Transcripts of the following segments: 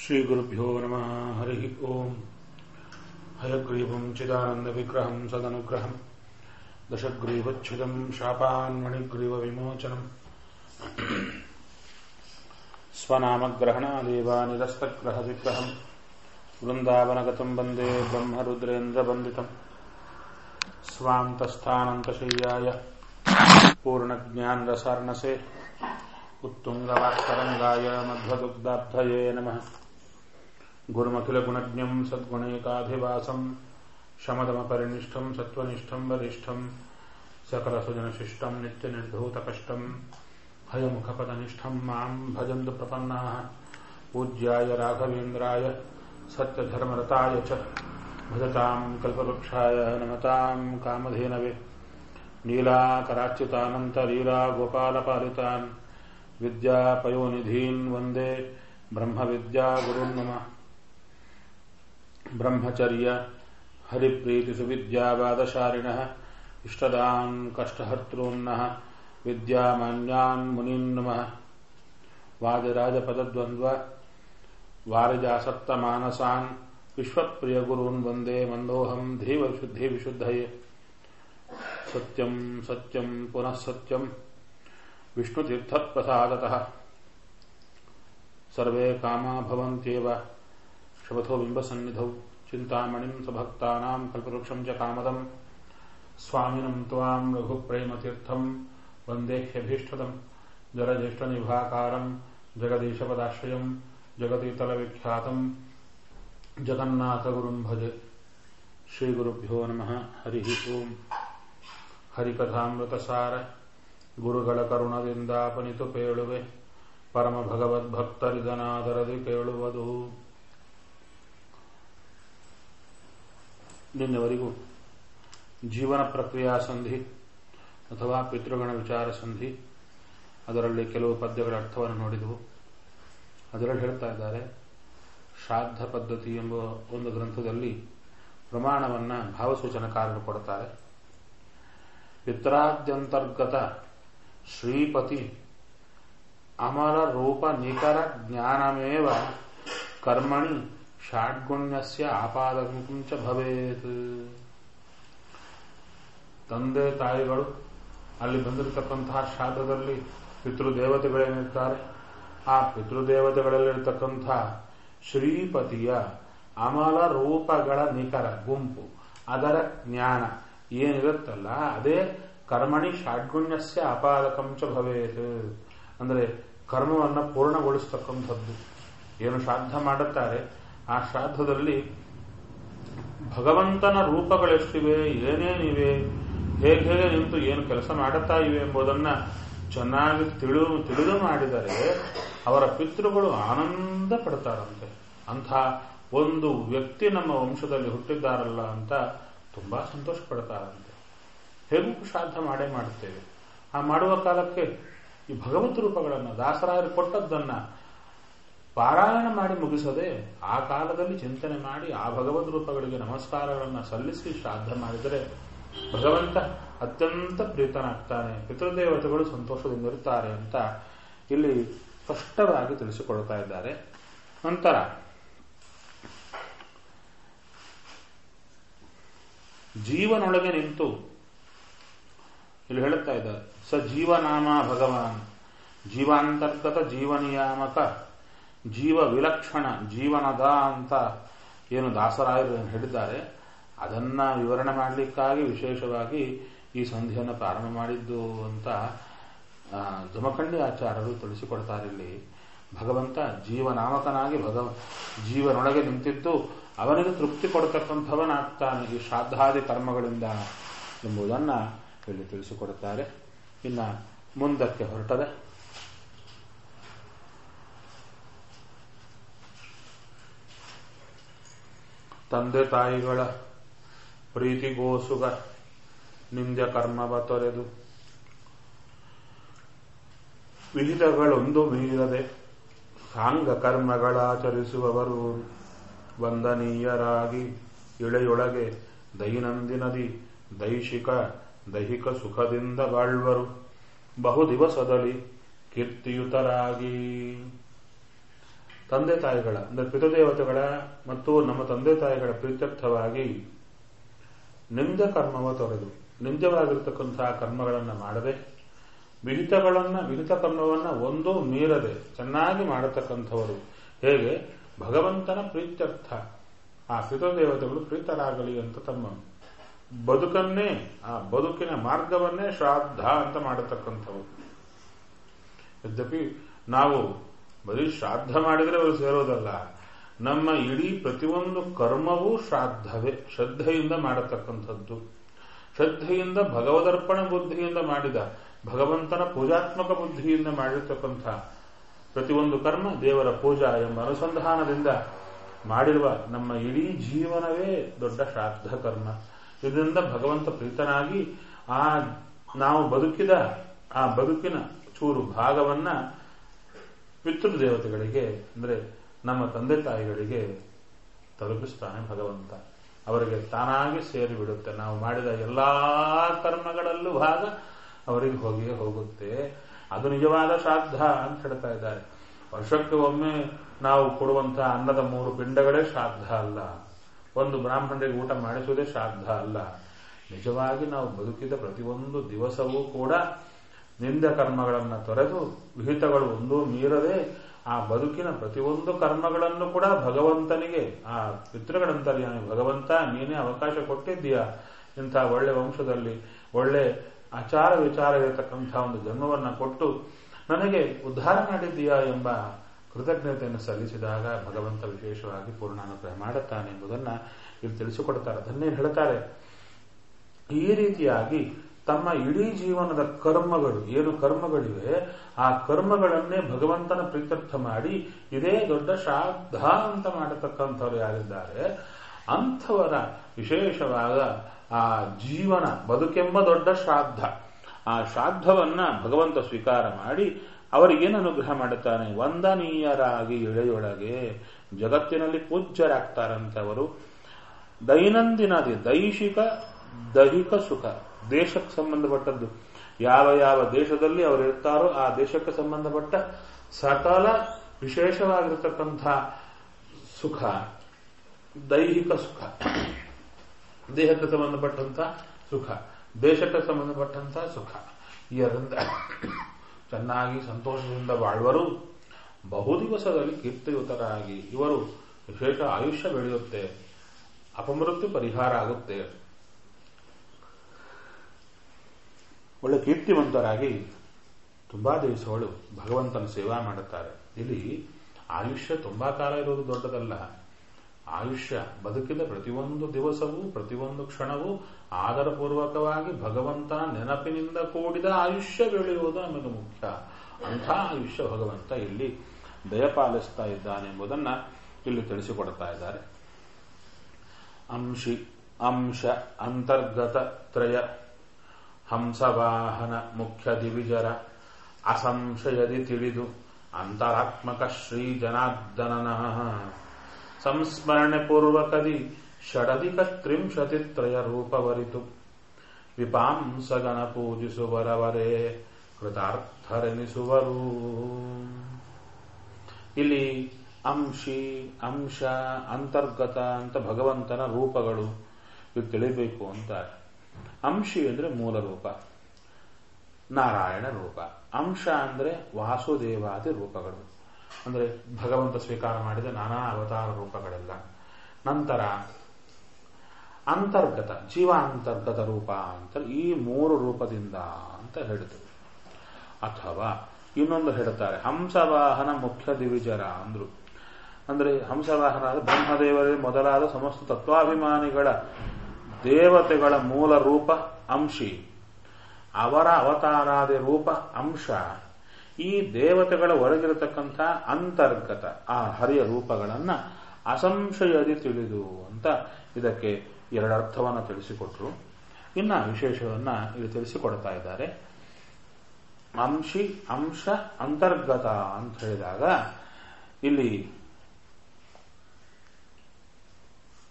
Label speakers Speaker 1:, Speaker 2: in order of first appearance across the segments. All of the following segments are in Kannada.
Speaker 1: श्रीगुरुभ्यो नमः हरिः ओम् हयग्रीवम् चिदानन्दविग्रहम् सदनुग्रहम् दशग्रीवच्छिदम् शापान्मणिग्रीवविमोचनम् स्वनामग्रहणादेव निरस्तग्रहविग्रहम् वृन्दावनगतम् वन्दे ब्रह्मरुद्रेन्द्रवन्दितम् स्वान्तस्थानन्तशय्याय पूर्णज्ञानरसार्णसे उत्तुङ्गवाक्तरङ्गाय मध्वदुग्धाब्धये नमः गुरुमखिलगुणज्ञम् सद्गुणैकाधिवासम् शमदमपरिनिष्ठम् सत्त्वनिष्ठम् वरिष्ठम् सकलसुजनशिष्टम् नित्यनिर्धूतकष्टम् हयमुखपदनिष्ठम् माम् भजन्तु प्रपन्नाः पूज्याय राघवेन्द्राय सत्यधर्मरताय च भजताम् कल्पवृक्षाय नमताम् कामधेनवे नीलाकराच्युतानन्तलीलागोपालपालितान् विद्यापयोनिधीन् वन्दे ब्रह्मविद्यागुरुन् मम ब्रह्मचर्य हरिप्रीतिसुविद्यावादशारिणः इष्टदान् कष्टहर्तॄन्नः विद्यामान्यान् मुनीन् नमः वादिराजपदद्वन्द्व वारिजासक्तमानसान् विश्वप्रियगुरून् वन्दे मन्दोऽहम् धीवशुद्धिविशुद्धये सत्यम् सत्यम् पुनः सत्यम् विष्णुतीर्थप्रसादतः सर्वे कामा भवन्त्येव शपथो बिम्बसन्निधौ चिन्तामणिम् सभक्तानाम् कल्पवृक्षम् च कामदम् स्वामिनम् त्वाम् रघुप्रेमतीर्थम् वन्देह्यभीष्टदम् जलज्येष्ठनिभाकारम् जगदीशपदाश्रयम् जगतीतलविख्यातम् जगन्नाथगुरुम् भजे ಶ್ರೀಗುರುಭ್ಯೋ ನಮಃ ಹರಿ ಓಂ ಹರಿಕಥಾಮೃತಸಾರ ಗುರುಗಳ ಕರುಣದಿಂದಾಪನಿತು ಪೇಳುವೆ ಪರಮ ಭಗವದ್ಭಕ್ತರಿದನಾದರದಿ ಕೇಳುವುದು ನಿನ್ನೆವರೆಗೂ ಜೀವನ ಪ್ರಕ್ರಿಯಾ ಸಂಧಿ ಅಥವಾ ಪಿತೃಗಣ ವಿಚಾರ ಸಂಧಿ ಅದರಲ್ಲಿ ಕೆಲವು ಪದ್ಯಗಳ ಅರ್ಥವನ್ನು ನೋಡಿದವು ಅದರಲ್ಲಿ ಹೇಳ್ತಾ ಇದ್ದಾರೆ ಶ್ರಾದ್ದ ಪದ್ಧತಿ ಎಂಬ ಒಂದು ಗ್ರಂಥದಲ್ಲಿ ಪ್ರಮಾಣವನ್ನ ಭಾವಸೂಚನಕಾರರು ಕೊಡುತ್ತಾರೆ ಪಿತ್ರಾದ್ಯಂತರ್ಗತ ಶ್ರೀಪತಿ ಅಮರ ರೂಪ ನಿಕರ ಜ್ಞಾನಮೇವ ಕರ್ಮಣಿ ಷಾಡ್ಗುಣ್ಯಸ್ಯ ಆಪಾದಕಂಚ ಭವೇತ್ ತಂದೆ ತಾಯಿಗಳು ಅಲ್ಲಿ ಬಂದಿರತಕ್ಕಂತಹ ಶ್ರಾದ್ದದಲ್ಲಿ ಪಿತೃದೇವತೆಗಳೇನಿರ್ತಾರೆ ಆ ಪಿತೃದೇವತೆಗಳಲ್ಲಿರ್ತಕ್ಕಂಥ ಶ್ರೀಪತಿಯ ಅಮಲ ರೂಪಗಳ ನಿಖರ ಗುಂಪು ಅದರ ಜ್ಞಾನ ಏನಿರುತ್ತಲ್ಲ ಅದೇ ಕರ್ಮಣಿ ಷಾಡ್ಗುಣ್ಯಸ್ಯ ಅಪಾದಕಂಚ ಭವೇತ್ ಅಂದರೆ ಕರ್ಮವನ್ನು ಪೂರ್ಣಗೊಳಿಸ್ತಕ್ಕಂಥದ್ದು ಏನು ಶ್ರಾದ್ದ ಮಾಡುತ್ತಾರೆ ಆ ಶ್ರಾದ್ದದಲ್ಲಿ ಭಗವಂತನ ರೂಪಗಳೆಷ್ಟಿವೆ ಏನೇನಿವೆ ಹೇಗೆ ಹೇಗೆ ನಿಂತು ಏನು ಕೆಲಸ ಮಾಡುತ್ತಾ ಇವೆ ಎಂಬುದನ್ನ ಚೆನ್ನಾಗಿ ತಿಳಿದು ತಿಳಿದು ಮಾಡಿದರೆ ಅವರ ಪಿತೃಗಳು ಆನಂದ ಪಡ್ತಾರಂತೆ ಅಂಥ ಒಂದು ವ್ಯಕ್ತಿ ನಮ್ಮ ವಂಶದಲ್ಲಿ ಹುಟ್ಟಿದ್ದಾರಲ್ಲ ಅಂತ ತುಂಬಾ ಸಂತೋಷ ಪಡ್ತಾರಂತೆ ಹೇಗೂ ಶ್ರಾದ್ದ ಮಾಡೇ ಮಾಡುತ್ತೇವೆ ಆ ಮಾಡುವ ಕಾಲಕ್ಕೆ ಈ ಭಗವತ್ ರೂಪಗಳನ್ನು ದಾಸರಾಯರು ಕೊಟ್ಟದ್ದನ್ನ ಪಾರಾಯಣ ಮಾಡಿ ಮುಗಿಸದೆ ಆ ಕಾಲದಲ್ಲಿ ಚಿಂತನೆ ಮಾಡಿ ಆ ಭಗವದ್ ರೂಪಗಳಿಗೆ ನಮಸ್ಕಾರಗಳನ್ನು ಸಲ್ಲಿಸಿ ಶ್ರಾದ್ದ ಮಾಡಿದರೆ ಭಗವಂತ ಅತ್ಯಂತ ಪ್ರೀತನಾಗ್ತಾನೆ ಪಿತೃದೇವತೆಗಳು ಸಂತೋಷದಿಂದಿರುತ್ತಾರೆ ಅಂತ ಇಲ್ಲಿ ಸ್ಪಷ್ಟವಾಗಿ ತಿಳಿಸಿಕೊಡ್ತಾ ಇದ್ದಾರೆ ನಂತರ ಜೀವನೊಳಗೆ ನಿಂತು ಇಲ್ಲಿ ಹೇಳುತ್ತಾ ಇದ್ದಾರೆ ಸ ಜೀವನಾಮ ಭಗವಾನ್ ಜೀವಾಂತರ್ಗತ ಜೀವನಿಯಾಮಕ ಜೀವ ವಿಲಕ್ಷಣ ಜೀವನದ ಅಂತ ಏನು ದಾಸರಾಯರು ಹೇಳಿದ್ದಾರೆ ಅದನ್ನ ವಿವರಣೆ ಮಾಡಲಿಕ್ಕಾಗಿ ವಿಶೇಷವಾಗಿ ಈ ಸಂಧಿಯನ್ನು ಪ್ರಾರಂಭ ಮಾಡಿದ್ದು ಅಂತ ಜಮಖಂಡಿ ಆಚಾರ್ಯರು ತಿಳಿಸಿಕೊಡ್ತಾರೆ ಇಲ್ಲಿ ಭಗವಂತ ಜೀವನಾಮಕನಾಗಿ ಭಗವ ಜೀವನೊಳಗೆ ನಿಂತಿದ್ದು ಅವನಿಗೆ ತೃಪ್ತಿ ಕೊಡತಕ್ಕಂಥವನಾಗ್ತಾನೆ ಈ ಶ್ರಾದ್ದಾದಿ ಕರ್ಮಗಳಿಂದ ಎಂಬುದನ್ನ ಇಲ್ಲಿ ತಿಳಿಸಿಕೊಡುತ್ತಾರೆ ಇನ್ನ ಮುಂದಕ್ಕೆ ಹೊರಟದೆ ತಂದೆ ತಾಯಿಗಳ ಪ್ರೀತಿಗೋಸುಗ ನಿಂದ್ಯ ಕರ್ಮವ ತೊರೆದು ವಿಹಿತಗಳೊಂದು ಮೀರದೆ ಸಾಂಗ ಕರ್ಮಗಳಾಚರಿಸುವವರು ವಂದನೀಯರಾಗಿ ಇಳೆಯೊಳಗೆ ದೈನಂದಿನದಿ ದೈಶಿಕ ದೈಹಿಕ ಸುಖದಿಂದ ಬಾಳ್ವರು ಬಹು ದಿವಸದಲ್ಲಿ ಕೀರ್ತಿಯುತರಾಗಿ ತಂದೆ ತಾಯಿಗಳ ಅಂದರೆ ಪಿತೃದೇವತೆಗಳ ಮತ್ತು ನಮ್ಮ ತಂದೆ ತಾಯಿಗಳ ಪ್ರೀತ್ಯರ್ಥವಾಗಿ ನಿಂದ ಕರ್ಮವ ತೊರೆದು ನಿಂದ್ಯವಾಗಿರ್ತಕ್ಕಂತಹ ಕರ್ಮಗಳನ್ನು ಮಾಡದೆ ವಿಹಿತಗಳನ್ನ ವಿಹಿತ ಕರ್ಮವನ್ನ ಒಂದೂ ಮೀರದೆ ಚೆನ್ನಾಗಿ ಮಾಡತಕ್ಕಂಥವರು ಹೇಗೆ ಭಗವಂತನ ಪ್ರೀತ್ಯರ್ಥ ಆ ಪಿತೃದೇವತೆಗಳು ಪ್ರೀತರಾಗಲಿ ಅಂತ ತಮ್ಮ ಬದುಕನ್ನೇ ಆ ಬದುಕಿನ ಮಾರ್ಗವನ್ನೇ ಶ್ರಾದ್ದ ಅಂತ ಮಾಡತಕ್ಕಂಥವು ಯದ್ಯಪಿ ನಾವು ಬರೀ ಶ್ರಾದ್ದ ಮಾಡಿದರೆ ಅವರು ಸೇರೋದಲ್ಲ ನಮ್ಮ ಇಡೀ ಪ್ರತಿಯೊಂದು ಕರ್ಮವೂ ಶ್ರಾದ್ದವೇ ಶ್ರದ್ಧೆಯಿಂದ ಮಾಡತಕ್ಕಂಥದ್ದು ಶ್ರದ್ಧೆಯಿಂದ ಭಗವದರ್ಪಣ ಬುದ್ಧಿಯಿಂದ ಮಾಡಿದ ಭಗವಂತನ ಪೂಜಾತ್ಮಕ ಬುದ್ಧಿಯಿಂದ ಮಾಡಿರ್ತಕ್ಕಂಥ ಪ್ರತಿಯೊಂದು ಕರ್ಮ ದೇವರ ಪೂಜಾ ಎಂಬ ಅನುಸಂಧಾನದಿಂದ ಮಾಡಿರುವ ನಮ್ಮ ಇಡೀ ಜೀವನವೇ ದೊಡ್ಡ ಶ್ರಾದ್ದ ಕರ್ಮ ಇದರಿಂದ ಭಗವಂತ ಪ್ರೀತನಾಗಿ ಆ ನಾವು ಬದುಕಿದ ಆ ಬದುಕಿನ ಚೂರು ಭಾಗವನ್ನ ಪಿತೃದೇವತೆಗಳಿಗೆ ಅಂದ್ರೆ ನಮ್ಮ ತಂದೆ ತಾಯಿಗಳಿಗೆ ತಲುಪಿಸ್ತಾನೆ ಭಗವಂತ ಅವರಿಗೆ ತಾನಾಗಿ ಸೇರಿಬಿಡುತ್ತೆ ನಾವು ಮಾಡಿದ ಎಲ್ಲಾ ಕರ್ಮಗಳಲ್ಲೂ ಭಾಗ ಅವರಿಗೆ ಹೋಗಿಯೇ ಹೋಗುತ್ತೆ ಅದು ನಿಜವಾದ ಶ್ರಾದ್ದ ಅಂತ ಹೇಳ್ತಾ ಇದ್ದಾರೆ ವರ್ಷಕ್ಕೆ ಒಮ್ಮೆ ನಾವು ಕೊಡುವಂತಹ ಅನ್ನದ ಮೂರು ಪಿಂಡಗಳೇ ಶ್ರಾದ್ದ ಅಲ್ಲ ಒಂದು ಬ್ರಾಹ್ಮಣರಿಗೆ ಊಟ ಮಾಡಿಸುವುದೇ ಶ್ರಾದ್ದ ಅಲ್ಲ ನಿಜವಾಗಿ ನಾವು ಬದುಕಿದ ಪ್ರತಿಯೊಂದು ದಿವಸವೂ ಕೂಡ ನಿಂದ ಕರ್ಮಗಳನ್ನು ತೊರೆದು ವಿಹಿತಗಳು ಒಂದೂ ಮೀರದೆ ಆ ಬದುಕಿನ ಪ್ರತಿಯೊಂದು ಕರ್ಮಗಳನ್ನು ಕೂಡ ಭಗವಂತನಿಗೆ ಆ ಪಿತೃಗಳಂತರ್ಯಾಮಿ ಭಗವಂತ ನೀನೇ ಅವಕಾಶ ಕೊಟ್ಟಿದ್ದೀಯಾ ಇಂಥ ಒಳ್ಳೆ ವಂಶದಲ್ಲಿ ಒಳ್ಳೆ ಆಚಾರ ವಿಚಾರ ಇರತಕ್ಕಂಥ ಒಂದು ಜನ್ಮವನ್ನ ಕೊಟ್ಟು ನನಗೆ ಉದ್ಧಾರ ಮಾಡಿದ್ದೀಯಾ ಎಂಬ ಕೃತಜ್ಞತೆಯನ್ನು ಸಲ್ಲಿಸಿದಾಗ ಭಗವಂತ ವಿಶೇಷವಾಗಿ ಪೂರ್ಣಾನುಗ್ರಹ ಮಾಡುತ್ತಾನೆ ಎಂಬುದನ್ನ ಇಲ್ಲಿ ತಿಳಿಸಿಕೊಡ್ತಾರೆ ಅದನ್ನೇ ಹೇಳ್ತಾರೆ ಈ ರೀತಿಯಾಗಿ ತಮ್ಮ ಇಡೀ ಜೀವನದ ಕರ್ಮಗಳು ಏನು ಕರ್ಮಗಳಿವೆ ಆ ಕರ್ಮಗಳನ್ನೇ ಭಗವಂತನ ಪ್ರೀತ್ಯರ್ಥ ಮಾಡಿ ಇದೇ ದೊಡ್ಡ ಶ್ರಾದ್ದ ಅಂತ ಮಾಡತಕ್ಕಂಥವ್ರು ಯಾರಿದ್ದಾರೆ ಅಂಥವರ ವಿಶೇಷವಾದ ಆ ಜೀವನ ಬದುಕೆಂಬ ದೊಡ್ಡ ಶ್ರಾದ್ದ ಆ ಶ್ರಾದ್ದವನ್ನ ಭಗವಂತ ಸ್ವೀಕಾರ ಮಾಡಿ ಅವರಿಗೇನು ಅನುಗ್ರಹ ಮಾಡುತ್ತಾನೆ ವಂದನೀಯರಾಗಿ ಇಳೆಯೊಳಗೆ ಜಗತ್ತಿನಲ್ಲಿ ಪೂಜ್ಯರಾಗ್ತಾರಂತೆ ಅವರು ದೈನಂದಿನದಿ ದೈಶಿಕ ದೈಹಿಕ ಸುಖ ದೇಶಕ್ಕೆ ಸಂಬಂಧಪಟ್ಟದ್ದು ಯಾವ ಯಾವ ದೇಶದಲ್ಲಿ ಅವರು ಇರ್ತಾರೋ ಆ ದೇಶಕ್ಕೆ ಸಂಬಂಧಪಟ್ಟ ಸಕಲ ವಿಶೇಷವಾಗಿರತಕ್ಕಂಥ ಸುಖ ದೈಹಿಕ ಸುಖ ದೇಹಕ್ಕೆ ಸಂಬಂಧಪಟ್ಟಂತ ಸುಖ ದೇಶಕ್ಕೆ ಸಂಬಂಧಪಟ್ಟಂತ ಸುಖ ಈ ಅದರಿಂದ ಚೆನ್ನಾಗಿ ಸಂತೋಷದಿಂದ ಬಾಳುವರು ಬಹು ದಿವಸದಲ್ಲಿ ಕೀರ್ತಿಯುತರಾಗಿ ಇವರು ವಿಶೇಷ ಆಯುಷ್ಯ ಬೆಳೆಯುತ್ತೆ ಅಪಮೃತ್ಯು ಪರಿಹಾರ ಆಗುತ್ತೆ ಒಳ್ಳೆ ಕೀರ್ತಿವಂತರಾಗಿ ತುಂಬಾ ದಿವಸಗಳು ಭಗವಂತನ ಸೇವಾ ಮಾಡುತ್ತಾರೆ ಇಲ್ಲಿ ಆಯುಷ್ಯ ತುಂಬಾ ಕಾಲ ಇರುವುದು ದೊಡ್ಡದಲ್ಲ ಆಯುಷ್ಯ ಬದುಕಿದ ಪ್ರತಿಯೊಂದು ದಿವಸವೂ ಪ್ರತಿಯೊಂದು ಕ್ಷಣವೂ ಆದರಪೂರ್ವಕವಾಗಿ ಭಗವಂತನ ನೆನಪಿನಿಂದ ಕೂಡಿದ ಆಯುಷ್ಯ ಬೆಳೆಯುವುದು ನಮಗೆ ಮುಖ್ಯ ಅಂಥ ಆಯುಷ್ಯ ಭಗವಂತ ಇಲ್ಲಿ ದಯಪಾಲಿಸ್ತಾ ಇದ್ದಾನೆ ಎಂಬುದನ್ನ ಇಲ್ಲಿ ತಿಳಿಸಿಕೊಡ್ತಾ ಇದ್ದಾರೆ ಅಂಶಿ ಅಂಶ ಅಂತರ್ಗತ ತ್ರಯ ಹಂಸವಾಹನ ಮುಖ್ಯ ದಿವಿಜರ ಅಸಂಶಯದಿ ತಿಳಿದು ಅಂತರಾತ್ಮಕ ಶ್ರೀ ಜನಾರ್ದನನ ಸಂಸ್ಮರಣೆ ಪೂರ್ವಕದಿ ಷಡಧಿಕ ತ್ರಿಂಶತಿತ್ರಯ ರೂಪವರಿತು ವಿಪಾಂಸಗಣ ಪೂಜಿಸುವರವರೇ ಕೃತಾರ್ಥರೆನಿಸುವರು ಇಲ್ಲಿ ಅಂಶಿ ಅಂಶ ಅಂತರ್ಗತ ಅಂತ ಭಗವಂತನ ರೂಪಗಳು ಇದು ತಿಳಿಬೇಕು ಅಂತಾರೆ ಅಂಶಿ ಅಂದ್ರೆ ಮೂಲ ರೂಪ ನಾರಾಯಣ ರೂಪ ಅಂಶ ಅಂದ್ರೆ ವಾಸುದೇವಾದಿ ರೂಪಗಳು ಅಂದ್ರೆ ಭಗವಂತ ಸ್ವೀಕಾರ ಮಾಡಿದ ನಾನಾ ಅವತಾರ ರೂಪಗಳೆಲ್ಲ ನಂತರ ಅಂತರ್ಗತ ಜೀವ ಅಂತರ್ಗತ ರೂಪ ಅಂತ ಈ ಮೂರು ರೂಪದಿಂದ ಅಂತ ಹೇಳಿತು ಅಥವಾ ಇನ್ನೊಂದು ಹೇಳ್ತಾರೆ ಹಂಸವಾಹನ ಮುಖ್ಯ ದಿವಿಜರ ಅಂದ್ರು ಅಂದ್ರೆ ಹಂಸವಾಹನ ಬ್ರಹ್ಮದೇವರೇ ಮೊದಲಾದ ಸಮಸ್ತ ತತ್ವಾಭಿಮಾನಿಗಳ ದೇವತೆಗಳ ಮೂಲ ರೂಪ ಅಂಶಿ ಅವರ ಅವತಾರಾದಿ ರೂಪ ಅಂಶ ಈ ದೇವತೆಗಳ ಒಳಗಿರತಕ್ಕಂಥ ಅಂತರ್ಗತ ಆ ಹರಿಯ ರೂಪಗಳನ್ನ ಅಸಂಶಯದಿ ತಿಳಿದು ಅಂತ ಇದಕ್ಕೆ ಎರಡು ಅರ್ಥವನ್ನು ತಿಳಿಸಿಕೊಟ್ರು ಇನ್ನ ವಿಶೇಷವನ್ನ ಇಲ್ಲಿ ತಿಳಿಸಿಕೊಡ್ತಾ ಇದ್ದಾರೆ ಅಂಶಿ ಅಂಶ ಅಂತರ್ಗತ ಅಂತ ಹೇಳಿದಾಗ ಇಲ್ಲಿ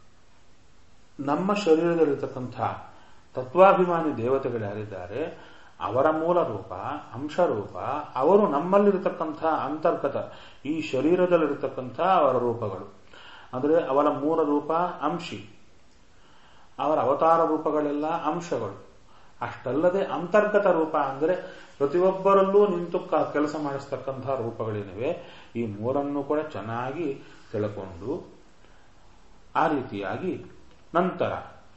Speaker 1: ನಮ್ಮ ಶರೀರದಲ್ಲಿರ್ತಕ್ಕಂಥ ತತ್ವಾಭಿಮಾನಿ ದೇವತೆಗಳು ಯಾರಿದ್ದಾರೆ ಅವರ ಮೂಲ ರೂಪ ಅಂಶರೂಪ ಅವರು ನಮ್ಮಲ್ಲಿರತಕ್ಕಂಥ ಅಂತರ್ಗತ ಈ ಶರೀರದಲ್ಲಿರತಕ್ಕಂಥ ಅವರ ರೂಪಗಳು ಅಂದರೆ ಅವರ ಮೂಲ ರೂಪ ಅಂಶಿ ಅವರ ಅವತಾರ ರೂಪಗಳೆಲ್ಲ ಅಂಶಗಳು ಅಷ್ಟಲ್ಲದೆ ಅಂತರ್ಗತ ರೂಪ ಅಂದರೆ ಪ್ರತಿಯೊಬ್ಬರಲ್ಲೂ ನಿಂತು ಕೆಲಸ ಮಾಡಿಸ್ತಕ್ಕಂತಹ ರೂಪಗಳೇನಿವೆ ಈ ಮೂರನ್ನು ಕೂಡ ಚೆನ್ನಾಗಿ ತಿಳ್ಕೊಂಡು ಆ ರೀತಿಯಾಗಿ ನಂತರ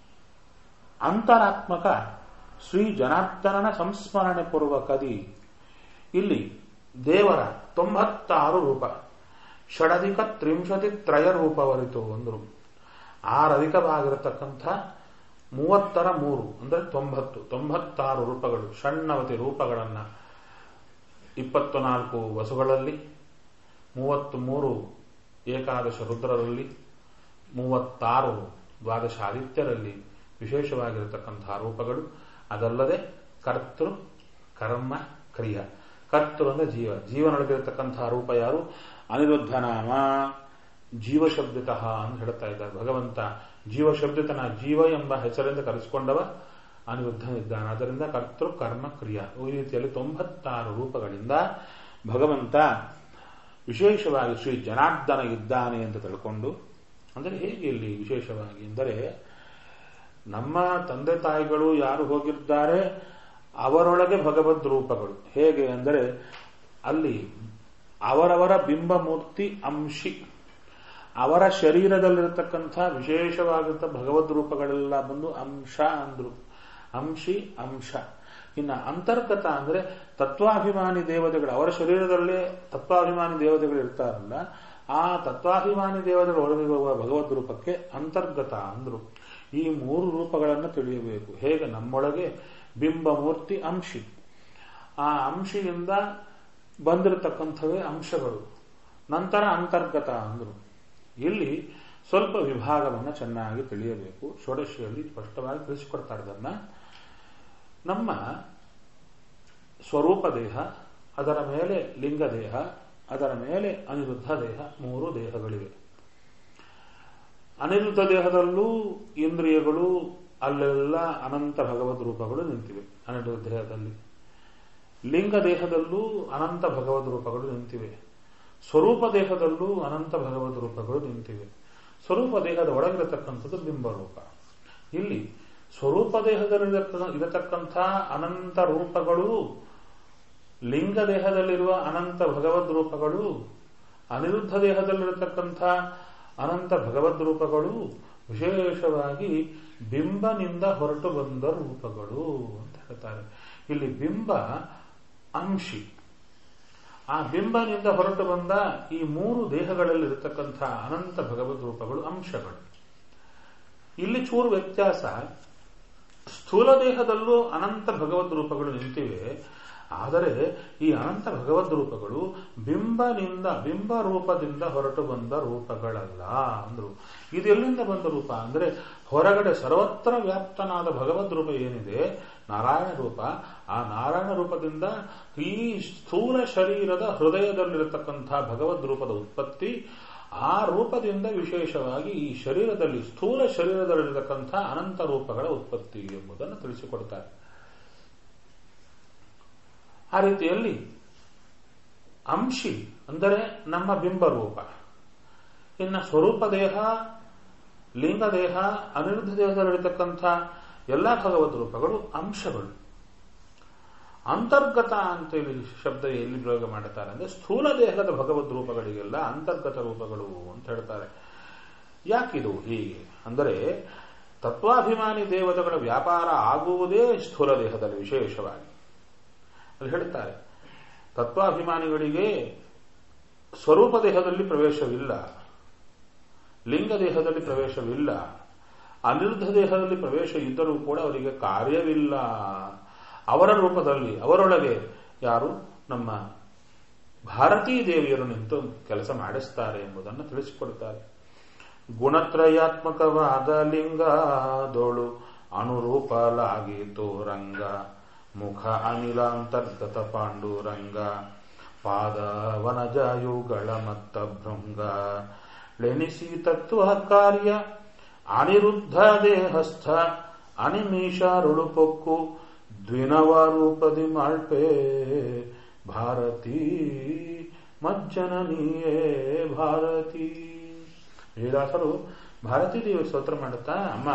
Speaker 1: ಅಂತರಾತ್ಮಕ ಶ್ರೀ ಜನಾರ್ದನನ ಸಂಸ್ಮರಣೆ ಪೂರ್ವಕದಿ ಇಲ್ಲಿ ದೇವರ ತೊಂಬತ್ತಾರು ರೂಪ ಷಡಧಿಕ ತ್ರಿಂಶತಿ ತ್ರಯ ರೂಪವರಿತು ಅಂದರು ಆರಧಿಕವಾಗಿರತಕ್ಕಂಥ ಮೂವತ್ತರ ಮೂರು ಅಂದರೆ ತೊಂಬತ್ತು ತೊಂಬತ್ತಾರು ರೂಪಗಳು ಷಣ್ಣವತಿ ರೂಪಗಳನ್ನು ಇಪ್ಪತ್ತು ನಾಲ್ಕು ವಸುಗಳಲ್ಲಿ ಮೂವತ್ತು ಮೂರು ಏಕಾದಶ ರುದ್ರರಲ್ಲಿ ಮೂವತ್ತಾರು ದ್ವಾದಶ ಆದಿತ್ಯರಲ್ಲಿ ವಿಶೇಷವಾಗಿರತಕ್ಕಂತಹ ರೂಪಗಳು ಅದಲ್ಲದೆ ಕರ್ತೃ ಕರ್ಮ ಕ್ರಿಯ ಕರ್ತೃ ಅಂದ್ರೆ ಜೀವ ಜೀವನೊಳಗಿರತಕ್ಕಂತಹ ರೂಪ ಯಾರು ಅನಿರುದ್ಧ ನಾಮ ಜೀವಶಬ್ದತಃ ಅಂತ ಹೇಳ್ತಾ ಇದ್ದಾರೆ ಭಗವಂತ ಜೀವಶಬ್ದತನ ಜೀವ ಎಂಬ ಹೆಸರಿಂದ ಕರೆಸಿಕೊಂಡವ ಅನಿರುದ್ಧನಿದ್ದಾನೆ ಅದರಿಂದ ಕರ್ತೃ ಕರ್ಮ ಕ್ರಿಯಾ ಈ ರೀತಿಯಲ್ಲಿ ತೊಂಬತ್ತಾರು ರೂಪಗಳಿಂದ ಭಗವಂತ ವಿಶೇಷವಾಗಿ ಶ್ರೀ ಜನಾರ್ದನ ಇದ್ದಾನೆ ಅಂತ ತಿಳ್ಕೊಂಡು ಅಂದರೆ ಹೇಗೆ ಇಲ್ಲಿ ವಿಶೇಷವಾಗಿ ಎಂದರೆ ನಮ್ಮ ತಂದೆ ತಾಯಿಗಳು ಯಾರು ಹೋಗಿದ್ದಾರೆ ಅವರೊಳಗೆ ಭಗವದ್ ರೂಪಗಳು ಹೇಗೆ ಅಂದರೆ ಅಲ್ಲಿ ಅವರವರ ಬಿಂಬಮೂರ್ತಿ ಅಂಶಿ ಅವರ ಶರೀರದಲ್ಲಿರತಕ್ಕಂಥ ವಿಶೇಷವಾಗಿದ್ದ ಭಗವದ್ ರೂಪಗಳೆಲ್ಲ ಬಂದು ಅಂಶ ಅಂದ್ರು ಅಂಶಿ ಅಂಶ ಇನ್ನು ಅಂತರ್ಗತ ಅಂದ್ರೆ ತತ್ವಾಭಿಮಾನಿ ದೇವತೆಗಳು ಅವರ ಶರೀರದಲ್ಲೇ ತತ್ವಾಭಿಮಾನಿ ದೇವತೆಗಳು ಇರ್ತಾರಲ್ಲ ಆ ತತ್ವಾಭಿಮಾನಿ ದೇವತೆಗಳು ಒಳಗಿರುವ ಭಗವದ್ ರೂಪಕ್ಕೆ ಅಂತರ್ಗತ ಅಂದ್ರು ಈ ಮೂರು ರೂಪಗಳನ್ನು ತಿಳಿಯಬೇಕು ಹೇಗೆ ನಮ್ಮೊಳಗೆ ಬಿಂಬಮೂರ್ತಿ ಅಂಶಿ ಆ ಅಂಶಿಯಿಂದ ಬಂದಿರತಕ್ಕಂಥವೇ ಅಂಶಗಳು ನಂತರ ಅಂತರ್ಗತ ಅಂದ್ರು ಇಲ್ಲಿ ಸ್ವಲ್ಪ ವಿಭಾಗವನ್ನು ಚೆನ್ನಾಗಿ ತಿಳಿಯಬೇಕು ಷೋಡಶಿಯಲ್ಲಿ ಸ್ಪಷ್ಟವಾಗಿ ತಿಳಿಸಿಕೊಡ್ತಾರೆ ಅದನ್ನ ನಮ್ಮ ಸ್ವರೂಪ ದೇಹ ಅದರ ಮೇಲೆ ಲಿಂಗ ದೇಹ ಅದರ ಮೇಲೆ ಅನಿರುದ್ಧ ದೇಹ ಮೂರು ದೇಹಗಳಿವೆ ಅನಿರುದ್ಧ ದೇಹದಲ್ಲೂ ಇಂದ್ರಿಯಗಳು ಅಲ್ಲೆಲ್ಲ ಅನಂತ ಭಗವದ್ ರೂಪಗಳು ನಿಂತಿವೆ ಅನಿರುದ್ಧ ದೇಹದಲ್ಲಿ ಲಿಂಗ ದೇಹದಲ್ಲೂ ಅನಂತ ಭಗವದ್ ರೂಪಗಳು ನಿಂತಿವೆ ಸ್ವರೂಪ ದೇಹದಲ್ಲೂ ಅನಂತ ಭಗವದ್ ರೂಪಗಳು ನಿಂತಿವೆ ಸ್ವರೂಪ ದೇಹದ ಒಳಗಿರತಕ್ಕಂಥದ್ದು ಬಿಂಬರೂಪ ಇಲ್ಲಿ ಸ್ವರೂಪ ದೇಹದಲ್ಲಿ ಇರತಕ್ಕಂಥ ಅನಂತ ರೂಪಗಳು ಲಿಂಗ ದೇಹದಲ್ಲಿರುವ ಅನಂತ ಭಗವದ್ ರೂಪಗಳು ಅನಿರುದ್ಧ ದೇಹದಲ್ಲಿರತಕ್ಕಂಥ ಅನಂತ ಭಗವದ್ ರೂಪಗಳು ವಿಶೇಷವಾಗಿ ಬಿಂಬನಿಂದ ಹೊರಟು ಬಂದ ರೂಪಗಳು ಅಂತ ಹೇಳ್ತಾರೆ ಇಲ್ಲಿ ಬಿಂಬ ಅಂಶಿ ಆ ಬಿಂಬನಿಂದ ಹೊರಟು ಬಂದ ಈ ಮೂರು ದೇಹಗಳಲ್ಲಿ ಇರತಕ್ಕಂಥ ಅನಂತ ಭಗವದ್ ರೂಪಗಳು ಅಂಶಗಳು ಇಲ್ಲಿ ಚೂರು ವ್ಯತ್ಯಾಸ ಸ್ಥೂಲ ದೇಹದಲ್ಲೂ ಅನಂತ ಭಗವದ್ ರೂಪಗಳು ನಿಂತಿವೆ ಆದರೆ ಈ ಅನಂತ ಭಗವದ್ ರೂಪಗಳು ಬಿಂಬನಿಂದ ಬಿಂಬ ರೂಪದಿಂದ ಹೊರಟು ಬಂದ ರೂಪಗಳಲ್ಲ ಅಂದ್ರು ಇದೆಲ್ಲಿಂದ ಬಂದ ರೂಪ ಅಂದ್ರೆ ಹೊರಗಡೆ ಸರ್ವತ್ರ ವ್ಯಾಪ್ತನಾದ ಭಗವದ್ ರೂಪ ಏನಿದೆ ನಾರಾಯಣ ರೂಪ ಆ ನಾರಾಯಣ ರೂಪದಿಂದ ಈ ಸ್ಥೂಲ ಶರೀರದ ಹೃದಯದಲ್ಲಿರತಕ್ಕಂಥ ಭಗವದ್ ರೂಪದ ಉತ್ಪತ್ತಿ ಆ ರೂಪದಿಂದ ವಿಶೇಷವಾಗಿ ಈ ಶರೀರದಲ್ಲಿ ಸ್ಥೂಲ ಶರೀರದಲ್ಲಿರತಕ್ಕಂಥ ಅನಂತ ರೂಪಗಳ ಉತ್ಪತ್ತಿ ಎಂಬುದನ್ನು ತಿಳಿಸಿಕೊಡ್ತಾರೆ ಆ ರೀತಿಯಲ್ಲಿ ಅಂಶಿ ಅಂದರೆ ನಮ್ಮ ಬಿಂಬರೂಪ ಇನ್ನು ಸ್ವರೂಪ ದೇಹ ಲಿಂಗ ದೇಹ ಅನಿರುದ್ಧ ದೇಹದಲ್ಲಿರತಕ್ಕಂಥ ಎಲ್ಲ ಭಗವದ್ ರೂಪಗಳು ಅಂಶಗಳು ಅಂತರ್ಗತ ಅಂತೇಳಿ ಶಬ್ದ ಎಲ್ಲಿ ಪ್ರಯೋಗ ಮಾಡುತ್ತಾರೆ ಅಂದ್ರೆ ಸ್ಥೂಲ ದೇಹದ ಭಗವದ್ ರೂಪಗಳಿಗೆಲ್ಲ ಅಂತರ್ಗತ ರೂಪಗಳು ಅಂತ ಹೇಳ್ತಾರೆ ಯಾಕಿದು ಹೀಗೆ ಅಂದರೆ ತತ್ವಾಭಿಮಾನಿ ದೇವತೆಗಳ ವ್ಯಾಪಾರ ಆಗುವುದೇ ಸ್ಥೂಲ ದೇಹದಲ್ಲಿ ವಿಶೇಷವಾಗಿ ಅಲ್ಲಿ ಹೇಳ್ತಾರೆ ತತ್ವಾಭಿಮಾನಿಗಳಿಗೆ ಸ್ವರೂಪ ದೇಹದಲ್ಲಿ ಪ್ರವೇಶವಿಲ್ಲ ಲಿಂಗ ದೇಹದಲ್ಲಿ ಪ್ರವೇಶವಿಲ್ಲ ಅನಿರುದ್ಧ ದೇಹದಲ್ಲಿ ಪ್ರವೇಶ ಇದ್ದರೂ ಕೂಡ ಅವರಿಗೆ ಕಾರ್ಯವಿಲ್ಲ ಅವರ ರೂಪದಲ್ಲಿ ಅವರೊಳಗೆ ಯಾರು ನಮ್ಮ ಭಾರತೀ ದೇವಿಯರು ನಿಂತು ಕೆಲಸ ಮಾಡಿಸ್ತಾರೆ ಎಂಬುದನ್ನು ತಿಳಿಸಿಕೊಡ್ತಾರೆ ಗುಣತ್ರಯಾತ್ಮಕವಾದ ಲಿಂಗದೋಳು ಅನುರೂಪಲಾಗಿ ತೋರಂಗ ಮುಖ ಅನಿಲಾಂತರ್ಗತ ಪಾಂಡುರಂಗ ಪಾದವನಜಾಯುಗಳ ಮತ್ತ ಭೃಂಗ ಲೆನಿಸಿ ತತ್ವ ಕಾರ್ಯ ಅನಿರುದ್ಧ ದೇಹಸ್ಥ ಅನಿಮೀಷ ರುಳುಪೊಕ್ಕು ದ್ವಿನವ ರೂಪದಿ ಮಾಳ್ಪೆ ಭಾರತೀ ಮಜ್ಜನನಿಯೇ ಭಾರತೀ ವೇದಾಸರು ಭಾರತೀ ದೇವಿ ಸ್ತೋತ್ರ ಮಾಡುತ್ತಾ ಅಮ್ಮ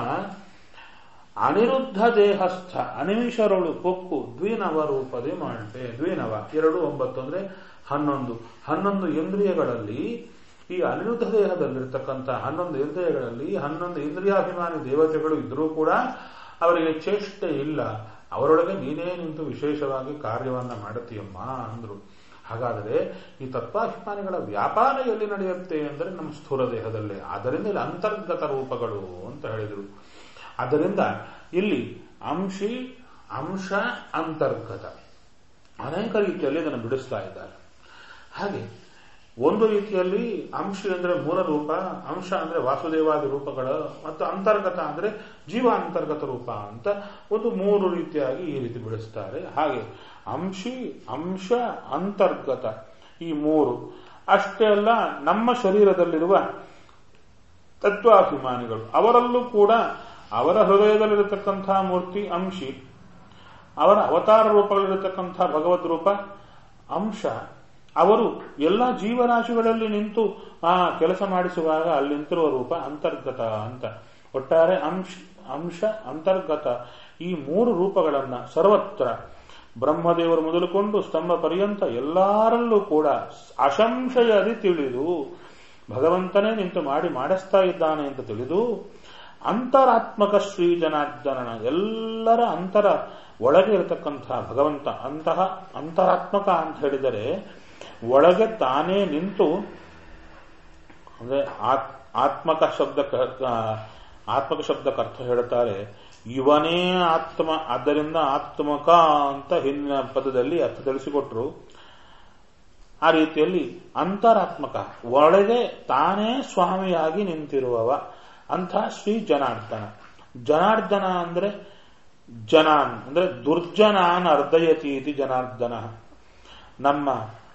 Speaker 1: ಅನಿರುದ್ಧ ದೇಹಸ್ಥ ಅನಿಮಿಷರಳು ಕೊಕ್ಕು ದ್ವಿನವ ರೂಪದಿ ಮಾಳ್ಪೆ ದ್ವಿನವ ಎರಡು ಒಂಬತ್ತು ಅಂದ್ರೆ ಹನ್ನೊಂದು ಹನ್ನೊಂದು ಇಂದ್ರಿಯಗಳಲ್ಲಿ ಈ ಅನಿರುದ್ಧ ದೇಹದಲ್ಲಿರ್ತಕ್ಕಂಥ ಹನ್ನೊಂದು ಇಂದ್ರಿಯಗಳಲ್ಲಿ ಹನ್ನೊಂದು ಇಂದ್ರಿಯಾಭಿಮಾನಿ ದೇವತೆಗಳು ಇದ್ರೂ ಕೂಡ ಅವರಿಗೆ ಚೇಷ್ಟೆ ಇಲ್ಲ ಅವರೊಳಗೆ ನೀನೇ ನಿಂತು ವಿಶೇಷವಾಗಿ ಕಾರ್ಯವನ್ನ ಮಾಡುತ್ತೀಯಮ್ಮ ಅಂದ್ರು ಹಾಗಾದರೆ ಈ ತತ್ವಾಭಿಮಾನಿಗಳ ವ್ಯಾಪಾರ ಎಲ್ಲಿ ನಡೆಯುತ್ತೆ ಅಂದರೆ ನಮ್ಮ ಸ್ಥೂಲ ದೇಹದಲ್ಲೇ ಆದ್ದರಿಂದ ಇಲ್ಲಿ ಅಂತರ್ಗತ ರೂಪಗಳು ಅಂತ ಹೇಳಿದರು ಆದ್ದರಿಂದ ಇಲ್ಲಿ ಅಂಶಿ ಅಂಶ ಅಂತರ್ಗತ ಅನೇಕ ರೀತಿಯಲ್ಲಿ ಇದನ್ನು ಬಿಡಿಸ್ತಾ ಇದ್ದಾರೆ ಹಾಗೆ ಒಂದು ರೀತಿಯಲ್ಲಿ ಅಂಶಿ ಅಂದ್ರೆ ಮೂಲ ರೂಪ ಅಂಶ ಅಂದ್ರೆ ವಾಸುದೇವಾದಿ ರೂಪಗಳ ಮತ್ತು ಅಂತರ್ಗತ ಅಂದ್ರೆ ಜೀವ ಅಂತರ್ಗತ ರೂಪ ಅಂತ ಒಂದು ಮೂರು ರೀತಿಯಾಗಿ ಈ ರೀತಿ ಬಿಡಿಸ್ತಾರೆ ಹಾಗೆ ಅಂಶಿ ಅಂಶ ಅಂತರ್ಗತ ಈ ಮೂರು ಅಷ್ಟೇ ಅಲ್ಲ ನಮ್ಮ ಶರೀರದಲ್ಲಿರುವ ತತ್ವಾಭಿಮಾನಿಗಳು ಅವರಲ್ಲೂ ಕೂಡ ಅವರ ಹೃದಯದಲ್ಲಿರತಕ್ಕಂತಹ ಮೂರ್ತಿ ಅಂಶಿ ಅವರ ಅವತಾರ ರೂಪಗಳಿರತಕ್ಕಂಥ ಭಗವದ್ ರೂಪ ಅಂಶ ಅವರು ಎಲ್ಲ ಜೀವರಾಶಿಗಳಲ್ಲಿ ನಿಂತು ಆ ಕೆಲಸ ಮಾಡಿಸುವಾಗ ಅಲ್ಲಿ ನಿಂತಿರುವ ರೂಪ ಅಂತರ್ಗತ ಅಂತ ಒಟ್ಟಾರೆ ಅಂಶ ಅಂಶ ಅಂತರ್ಗತ ಈ ಮೂರು ರೂಪಗಳನ್ನ ಸರ್ವತ್ರ ಬ್ರಹ್ಮದೇವರು ಮೊದಲುಕೊಂಡು ಸ್ತಂಭ ಪರ್ಯಂತ ಎಲ್ಲರಲ್ಲೂ ಕೂಡ ಅಸಂಶಯದಿ ತಿಳಿದು ಭಗವಂತನೇ ನಿಂತು ಮಾಡಿ ಮಾಡಿಸ್ತಾ ಇದ್ದಾನೆ ಅಂತ ತಿಳಿದು ಅಂತರಾತ್ಮಕ ಶ್ರೀ ಜನಾರ್ದನನ ಎಲ್ಲರ ಅಂತರ ಒಳಗೆ ಇರತಕ್ಕಂತಹ ಭಗವಂತ ಅಂತಹ ಅಂತರಾತ್ಮಕ ಅಂತ ಹೇಳಿದರೆ ಒಳಗೆ ತಾನೇ ನಿಂತು ಅಂದ್ರೆ ಆತ್ಮಕ ಶಬ್ದಕ್ಕೆ ಆತ್ಮಕ ಶಬ್ದಕ್ಕೆ ಅರ್ಥ ಹೇಳುತ್ತಾರೆ ಇವನೇ ಆತ್ಮ ಆದ್ದರಿಂದ ಆತ್ಮಕ ಅಂತ ಹಿಂದಿನ ಪದದಲ್ಲಿ ಅರ್ಥ ತಿಳಿಸಿಕೊಟ್ರು ಆ ರೀತಿಯಲ್ಲಿ ಅಂತರಾತ್ಮಕ ಒಳಗೆ ತಾನೇ ಸ್ವಾಮಿಯಾಗಿ ನಿಂತಿರುವವ ಅಂಥ ಶ್ರೀ ಜನಾರ್ದನ ಜನಾರ್ದನ ಅಂದ್ರೆ ಜನಾನ್ ಅಂದ್ರೆ ದುರ್ಜನಾನ್ ಅರ್ಧಯತಿ ಇತಿ ಜನಾರ್ದನ ನಮ್ಮ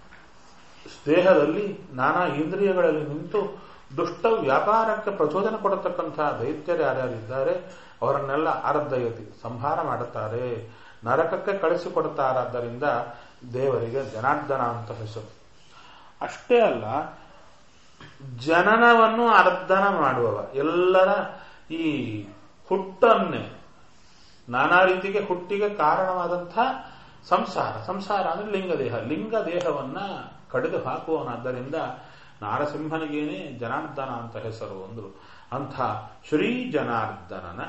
Speaker 1: ದೇಹದಲ್ಲಿ ನಾನಾ ಇಂದ್ರಿಯಗಳಲ್ಲಿ ನಿಂತು ದುಷ್ಟ ವ್ಯಾಪಾರಕ್ಕೆ ಪ್ರಚೋದನೆ ಕೊಡತಕ್ಕಂತಹ ದೈತ್ಯರು ಯಾರ್ಯಾರಿದ್ದಾರೆ ಅವರನ್ನೆಲ್ಲ ಅರ್ಧಯತಿ ಸಂಹಾರ ಮಾಡುತ್ತಾರೆ ನರಕಕ್ಕೆ ಕಳಿಸಿಕೊಡುತ್ತಾರಾದ್ದರಿಂದ ದೇವರಿಗೆ ಜನಾರ್ದನ ಅಂತ ಹೆಸರು ಅಷ್ಟೇ ಅಲ್ಲ ಜನನವನ್ನು ಅರ್ಧನ ಮಾಡುವವ ಎಲ್ಲರ ಈ ಹುಟ್ಟನ್ನೇ ನಾನಾ ರೀತಿಗೆ ಹುಟ್ಟಿಗೆ ಕಾರಣವಾದಂತಹ ಸಂಸಾರ ಸಂಸಾರ ಅಂದ್ರೆ ಲಿಂಗದೇಹ ಲಿಂಗ ದೇಹವನ್ನ ಕಡಿದು ಹಾಕುವವನಾದ್ದರಿಂದ ನಾರಸಿಂಹನಿಗೇನೆ ಜನಾರ್ದನ ಅಂತ ಹೆಸರು ಅಂದ್ರು ಅಂಥ ಶ್ರೀ ಜನಾರ್ದನನ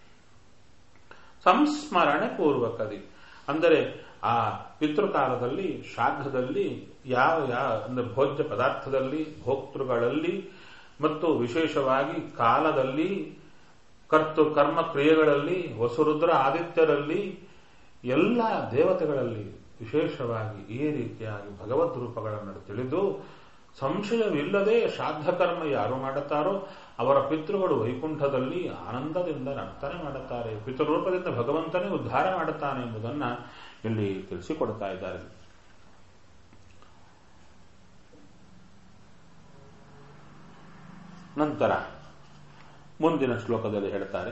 Speaker 1: ಸಂಸ್ಮರಣೆ ಪೂರ್ವಕದಿ ಅಂದರೆ ಆ ಪಿತೃಕಾಲದಲ್ಲಿ ಶ್ರಾದ್ದದಲ್ಲಿ ಯಾವ ಯಾವ ಅಂದ್ರೆ ಭೋಜ್ಯ ಪದಾರ್ಥದಲ್ಲಿ ಭೋಕ್ತೃಗಳಲ್ಲಿ ಮತ್ತು ವಿಶೇಷವಾಗಿ ಕಾಲದಲ್ಲಿ ಕರ್ತು ಕರ್ಮ ಕ್ರಿಯೆಗಳಲ್ಲಿ ವಸುರುದ್ರ ಆದಿತ್ಯರಲ್ಲಿ ಎಲ್ಲ ದೇವತೆಗಳಲ್ಲಿ ವಿಶೇಷವಾಗಿ ಈ ರೀತಿಯಾಗಿ ಭಗವದ್ ರೂಪಗಳನ್ನು ತಿಳಿದು ಸಂಶಯವಿಲ್ಲದೆ ಶ್ರಾದ್ದ ಕರ್ಮ ಯಾರು ಮಾಡುತ್ತಾರೋ ಅವರ ಪಿತೃಗಳು ವೈಕುಂಠದಲ್ಲಿ ಆನಂದದಿಂದ ನರ್ತನೆ ಮಾಡುತ್ತಾರೆ ಪಿತೃರೂಪದಿಂದ ಭಗವಂತನೇ ಉದ್ಧಾರ ಮಾಡುತ್ತಾನೆ ಎಂಬುದನ್ನ ಇಲ್ಲಿ ತಿಳಿಸಿಕೊಡ್ತಾ ಇದ್ದಾರೆ ನಂತರ ಮುಂದಿನ ಶ್ಲೋಕದಲ್ಲಿ ಹೇಳ್ತಾರೆ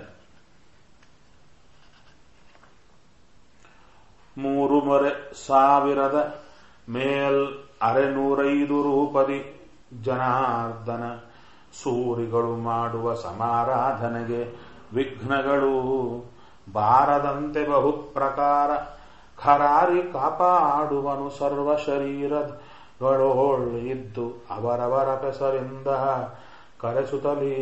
Speaker 1: ಮೂರು ಮೊರೆ ಸಾವಿರದ ಮೇಲ್ ಅರೆನೂರೈದು ರೂಪದಿ ಜನಾರ್ದನ ಸೂರಿಗಳು ಮಾಡುವ ಸಮಾರಾಧನೆಗೆ ವಿಘ್ನಗಳು ಬಾರದಂತೆ ಬಹು ಪ್ರಕಾರ ಖರಾರಿ ಕಾಪಾಡುವನು ಸರ್ವ ಶರೀರಗಳೋಳ್ ಇದ್ದು ಅವರವರ ಕೆಸರಿಂದ ಕರೆಸುತ್ತಲೀ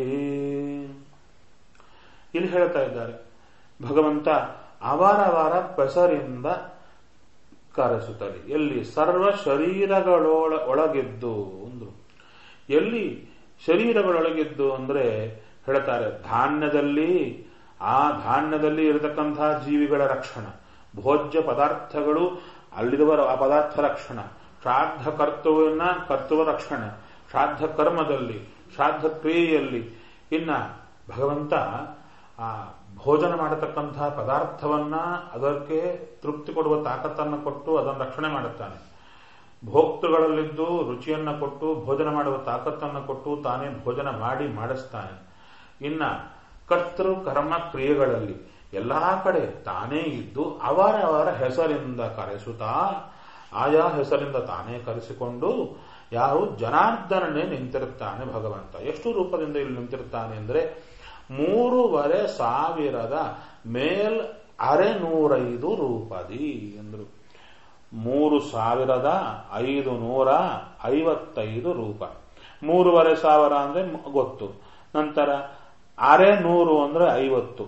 Speaker 1: ಇಲ್ಲಿ ಹೇಳ್ತಾ ಇದ್ದಾರೆ ಭಗವಂತ ಅವರವರ ಪೆಸರಿಂದ ಕರೆಸುತ್ತದೆ ಎಲ್ಲಿ ಸರ್ವ ಶರೀರಗಳೊಳ ಒಳಗಿದ್ದು ಅಂದ್ರು ಎಲ್ಲಿ ಶರೀರಗಳೊಳಗಿದ್ದು ಅಂದ್ರೆ ಹೇಳ್ತಾರೆ ಧಾನ್ಯದಲ್ಲಿ ಆ ಧಾನ್ಯದಲ್ಲಿ ಇರತಕ್ಕಂತಹ ಜೀವಿಗಳ ರಕ್ಷಣೆ ಭೋಜ್ಯ ಪದಾರ್ಥಗಳು ಅಲ್ಲಿರುವ ಆ ಪದಾರ್ಥ ರಕ್ಷಣ ಶ್ರಾದ್ದ ಕರ್ತವ್ಯನ ಕರ್ತವ್ಯ ರಕ್ಷಣೆ ಶ್ರಾದ್ದ ಕರ್ಮದಲ್ಲಿ ಶ್ರಾದ್ದ ಕ್ರಿಯೆಯಲ್ಲಿ ಇನ್ನ ಭಗವಂತ ಆ ಭೋಜನ ಮಾಡತಕ್ಕಂತಹ ಪದಾರ್ಥವನ್ನ ಅದಕ್ಕೆ ತೃಪ್ತಿ ಕೊಡುವ ತಾಕತ್ತನ್ನು ಕೊಟ್ಟು ಅದನ್ನು ರಕ್ಷಣೆ ಮಾಡುತ್ತಾನೆ ಭೋಕ್ತೃಗಳಲ್ಲಿದ್ದು ರುಚಿಯನ್ನ ಕೊಟ್ಟು ಭೋಜನ ಮಾಡುವ ತಾಕತ್ತನ್ನು ಕೊಟ್ಟು ತಾನೇ ಭೋಜನ ಮಾಡಿ ಮಾಡಿಸ್ತಾನೆ ಇನ್ನ ಕರ್ತೃ ಕರ್ಮ ಕ್ರಿಯೆಗಳಲ್ಲಿ ಎಲ್ಲಾ ಕಡೆ ತಾನೇ ಇದ್ದು ಅವರವರ ಹೆಸರಿಂದ ಕರೆಸುತ್ತಾ ಆಯಾ ಹೆಸರಿಂದ ತಾನೇ ಕರೆಸಿಕೊಂಡು ಯಾರು ಜನಾರ್ದನನೇ ನಿಂತಿರುತ್ತಾನೆ ಭಗವಂತ ಎಷ್ಟು ರೂಪದಿಂದ ಇಲ್ಲಿ ನಿಂತಿರ್ತಾನೆ ಅಂದ್ರೆ ಮೂರುವರೆ ಸಾವಿರದ ಮೇಲ್ ಅರೆ ನೂರೈದು ರೂಪದಿ ಎಂದರು ಮೂರು ಸಾವಿರದ ಐದು ನೂರ ಐವತ್ತೈದು ರೂಪ ಮೂರುವರೆ ಸಾವಿರ ಅಂದ್ರೆ ಗೊತ್ತು ನಂತರ ಅರೆ ನೂರು ಅಂದ್ರೆ ಐವತ್ತು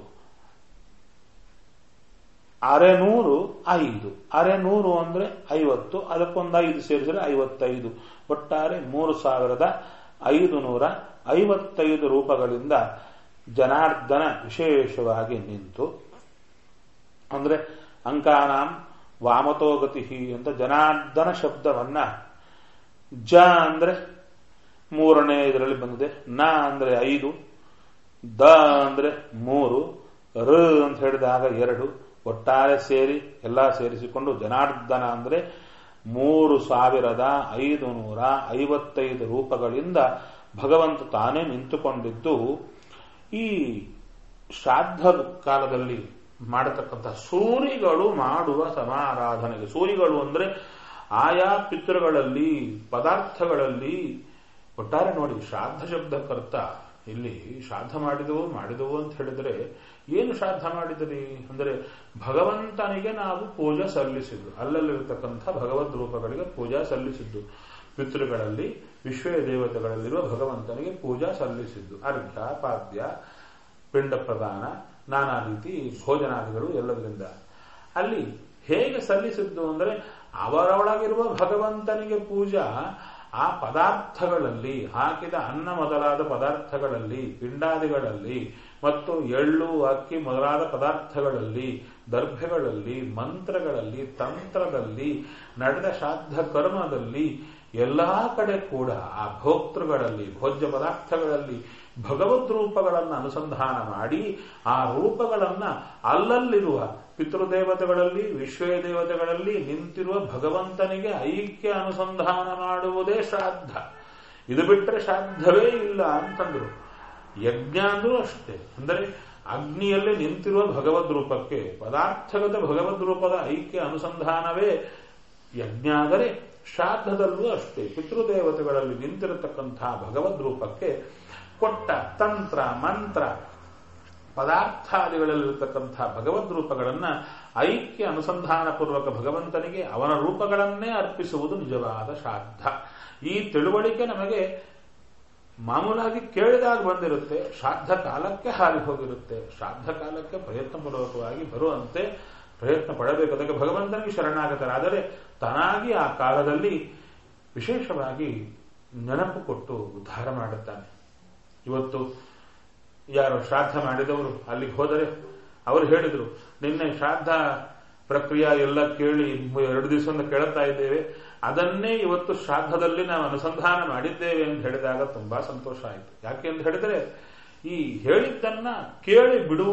Speaker 1: ಅರೆ ನೂರು ಐದು ಅರೆ ನೂರು ಅಂದ್ರೆ ಐವತ್ತು ಅದಕ್ಕೊಂದು ಐದು ಸೇರಿಸಿದ್ರೆ ಐವತ್ತೈದು ಒಟ್ಟಾರೆ ಮೂರು ಸಾವಿರದ ಐದು ನೂರ ಐವತ್ತೈದು ರೂಪಗಳಿಂದ ಜನಾರ್ದನ ವಿಶೇಷವಾಗಿ ನಿಂತು ಅಂದ್ರೆ ಅಂಕಾನಾಂ ವಾಮತೋಗತಿ ಅಂತ ಜನಾರ್ದನ ಶಬ್ದವನ್ನ ಜ ಅಂದ್ರೆ ಮೂರನೇ ಇದರಲ್ಲಿ ಬಂದಿದೆ ನ ಅಂದ್ರೆ ಐದು ದ ಅಂದ್ರೆ ಮೂರು ರ ಅಂತ ಹೇಳಿದಾಗ ಎರಡು ಒಟ್ಟಾರೆ ಸೇರಿ ಎಲ್ಲ ಸೇರಿಸಿಕೊಂಡು ಜನಾರ್ದನ ಅಂದ್ರೆ ಮೂರು ಸಾವಿರದ ಐದು ನೂರ ಐವತ್ತೈದು ರೂಪಗಳಿಂದ ಭಗವಂತ ತಾನೇ ನಿಂತುಕೊಂಡಿದ್ದು ಈ ಶ್ರಾದ್ದ ಕಾಲದಲ್ಲಿ ಮಾಡತಕ್ಕಂಥ ಸೂರಿಗಳು ಮಾಡುವ ಸಮಾರಾಧನೆಗೆ ಸೂರಿಗಳು ಅಂದ್ರೆ ಆಯಾ ಪಿತೃಗಳಲ್ಲಿ ಪದಾರ್ಥಗಳಲ್ಲಿ ಒಟ್ಟಾರೆ ನೋಡಿ ಶ್ರಾದ್ದ ಶಬ್ದಕ್ಕರ್ಥ ಇಲ್ಲಿ ಶ್ರಾದ್ದ ಮಾಡಿದವು ಮಾಡಿದವು ಅಂತ ಹೇಳಿದ್ರೆ ಏನು ಶ್ರಾದ್ದ ಮಾಡಿದ್ರಿ ಅಂದರೆ ಭಗವಂತನಿಗೆ ನಾವು ಪೂಜೆ ಸಲ್ಲಿಸಿದ್ದು ಅಲ್ಲಲ್ಲಿರತಕ್ಕಂಥ ಭಗವದ್ ರೂಪಗಳಿಗೆ ಪೂಜಾ ಸಲ್ಲಿಸಿದ್ದು ಪಿತೃಗಳಲ್ಲಿ ವಿಶ್ವ ದೇವತೆಗಳಲ್ಲಿರುವ ಭಗವಂತನಿಗೆ ಪೂಜಾ ಸಲ್ಲಿಸಿದ್ದು ಅರ್ಘ್ಯ ಪಾದ್ಯ ಪಿಂಡ ಪ್ರದಾನ ನಾನಾ ರೀತಿ ಭೋಜನಾದಿಗಳು ಎಲ್ಲದರಿಂದ ಅಲ್ಲಿ ಹೇಗೆ ಸಲ್ಲಿಸಿದ್ದು ಅಂದರೆ ಅವರೊಳಗಿರುವ ಭಗವಂತನಿಗೆ ಪೂಜಾ ಆ ಪದಾರ್ಥಗಳಲ್ಲಿ ಹಾಕಿದ ಅನ್ನ ಮೊದಲಾದ ಪದಾರ್ಥಗಳಲ್ಲಿ ಪಿಂಡಾದಿಗಳಲ್ಲಿ ಮತ್ತು ಎಳ್ಳು ಅಕ್ಕಿ ಮೊದಲಾದ ಪದಾರ್ಥಗಳಲ್ಲಿ ದರ್ಭೆಗಳಲ್ಲಿ ಮಂತ್ರಗಳಲ್ಲಿ ತಂತ್ರದಲ್ಲಿ ನಡೆದ ಶ್ರಾದ್ದ ಕರ್ಮದಲ್ಲಿ ಎಲ್ಲಾ ಕಡೆ ಕೂಡ ಆ ಭೋಕ್ತೃಗಳಲ್ಲಿ ಭೋಜ್ಯ ಪದಾರ್ಥಗಳಲ್ಲಿ ಭಗವದ್ ರೂಪಗಳನ್ನು ಅನುಸಂಧಾನ ಮಾಡಿ ಆ ರೂಪಗಳನ್ನ ಅಲ್ಲಲ್ಲಿರುವ ಪಿತೃದೇವತೆಗಳಲ್ಲಿ ವಿಶ್ವ ದೇವತೆಗಳಲ್ಲಿ ನಿಂತಿರುವ ಭಗವಂತನಿಗೆ ಐಕ್ಯ ಅನುಸಂಧಾನ ಮಾಡುವುದೇ ಶ್ರಾದ್ದ ಇದು ಬಿಟ್ಟರೆ ಶ್ರಾದ್ದವೇ ಇಲ್ಲ ಅಂತಂದ್ರು ಯಜ್ಞ ಅಂದ್ರೂ ಅಷ್ಟೇ ಅಂದರೆ ಅಗ್ನಿಯಲ್ಲಿ ನಿಂತಿರುವ ಭಗವದ್ ರೂಪಕ್ಕೆ ಪದಾರ್ಥಗತ ಭಗವದ್ ರೂಪದ ಐಕ್ಯ ಅನುಸಂಧಾನವೇ ಯಜ್ಞ ಆದರೆ ಶ್ರಾದ್ದದಲ್ಲೂ ಅಷ್ಟೇ ಪಿತೃದೇವತೆಗಳಲ್ಲಿ ನಿಂತಿರತಕ್ಕಂತಹ ಭಗವದ್ ರೂಪಕ್ಕೆ ಕೊಟ್ಟ ತಂತ್ರ ಮಂತ್ರ ಪದಾರ್ಥಾದಿಗಳಲ್ಲಿರತಕ್ಕಂತಹ ಭಗವದ್ ರೂಪಗಳನ್ನ ಐಕ್ಯ ಅನುಸಂಧಾನ ಪೂರ್ವಕ ಭಗವಂತನಿಗೆ ಅವನ ರೂಪಗಳನ್ನೇ ಅರ್ಪಿಸುವುದು ನಿಜವಾದ ಶ್ರಾದ್ದ ಈ ತಿಳುವಳಿಕೆ ನಮಗೆ ಮಾಮೂಲಾಗಿ ಕೇಳಿದಾಗ ಬಂದಿರುತ್ತೆ ಶ್ರಾದ್ದ ಕಾಲಕ್ಕೆ ಹಾರಿ ಹೋಗಿರುತ್ತೆ ಶ್ರಾದ್ದ ಕಾಲಕ್ಕೆ ಪ್ರಯತ್ನಪೂರ್ವಕವಾಗಿ ಬರುವಂತೆ ಪ್ರಯತ್ನ ಪಡಬೇಕು ಅದಕ್ಕೆ ಭಗವಂತನಿಗೆ ಶರಣಾಗತರಾದರೆ ತನಾಗಿ ಆ ಕಾಲದಲ್ಲಿ ವಿಶೇಷವಾಗಿ ನೆನಪು ಕೊಟ್ಟು ಉದ್ಧಾರ ಮಾಡುತ್ತಾನೆ ಇವತ್ತು ಯಾರು ಶ್ರಾದ್ದ ಮಾಡಿದವರು ಅಲ್ಲಿಗೆ ಹೋದರೆ ಅವರು ಹೇಳಿದರು ನಿನ್ನೆ ಶ್ರಾದ್ದ ಪ್ರಕ್ರಿಯೆ ಎಲ್ಲ ಕೇಳಿ ಎರಡು ದಿವಸದಿಂದ ಕೇಳುತ್ತಾ ಇದ್ದೇವೆ ಅದನ್ನೇ ಇವತ್ತು ಶ್ರಾದ್ದದಲ್ಲಿ ನಾವು ಅನುಸಂಧಾನ ಮಾಡಿದ್ದೇವೆ ಅಂತ ಹೇಳಿದಾಗ ತುಂಬಾ ಸಂತೋಷ ಆಯಿತು ಯಾಕೆ ಅಂತ ಹೇಳಿದ್ರೆ ಈ ಹೇಳಿದ್ದನ್ನ ಕೇಳಿ ಬಿಡುವ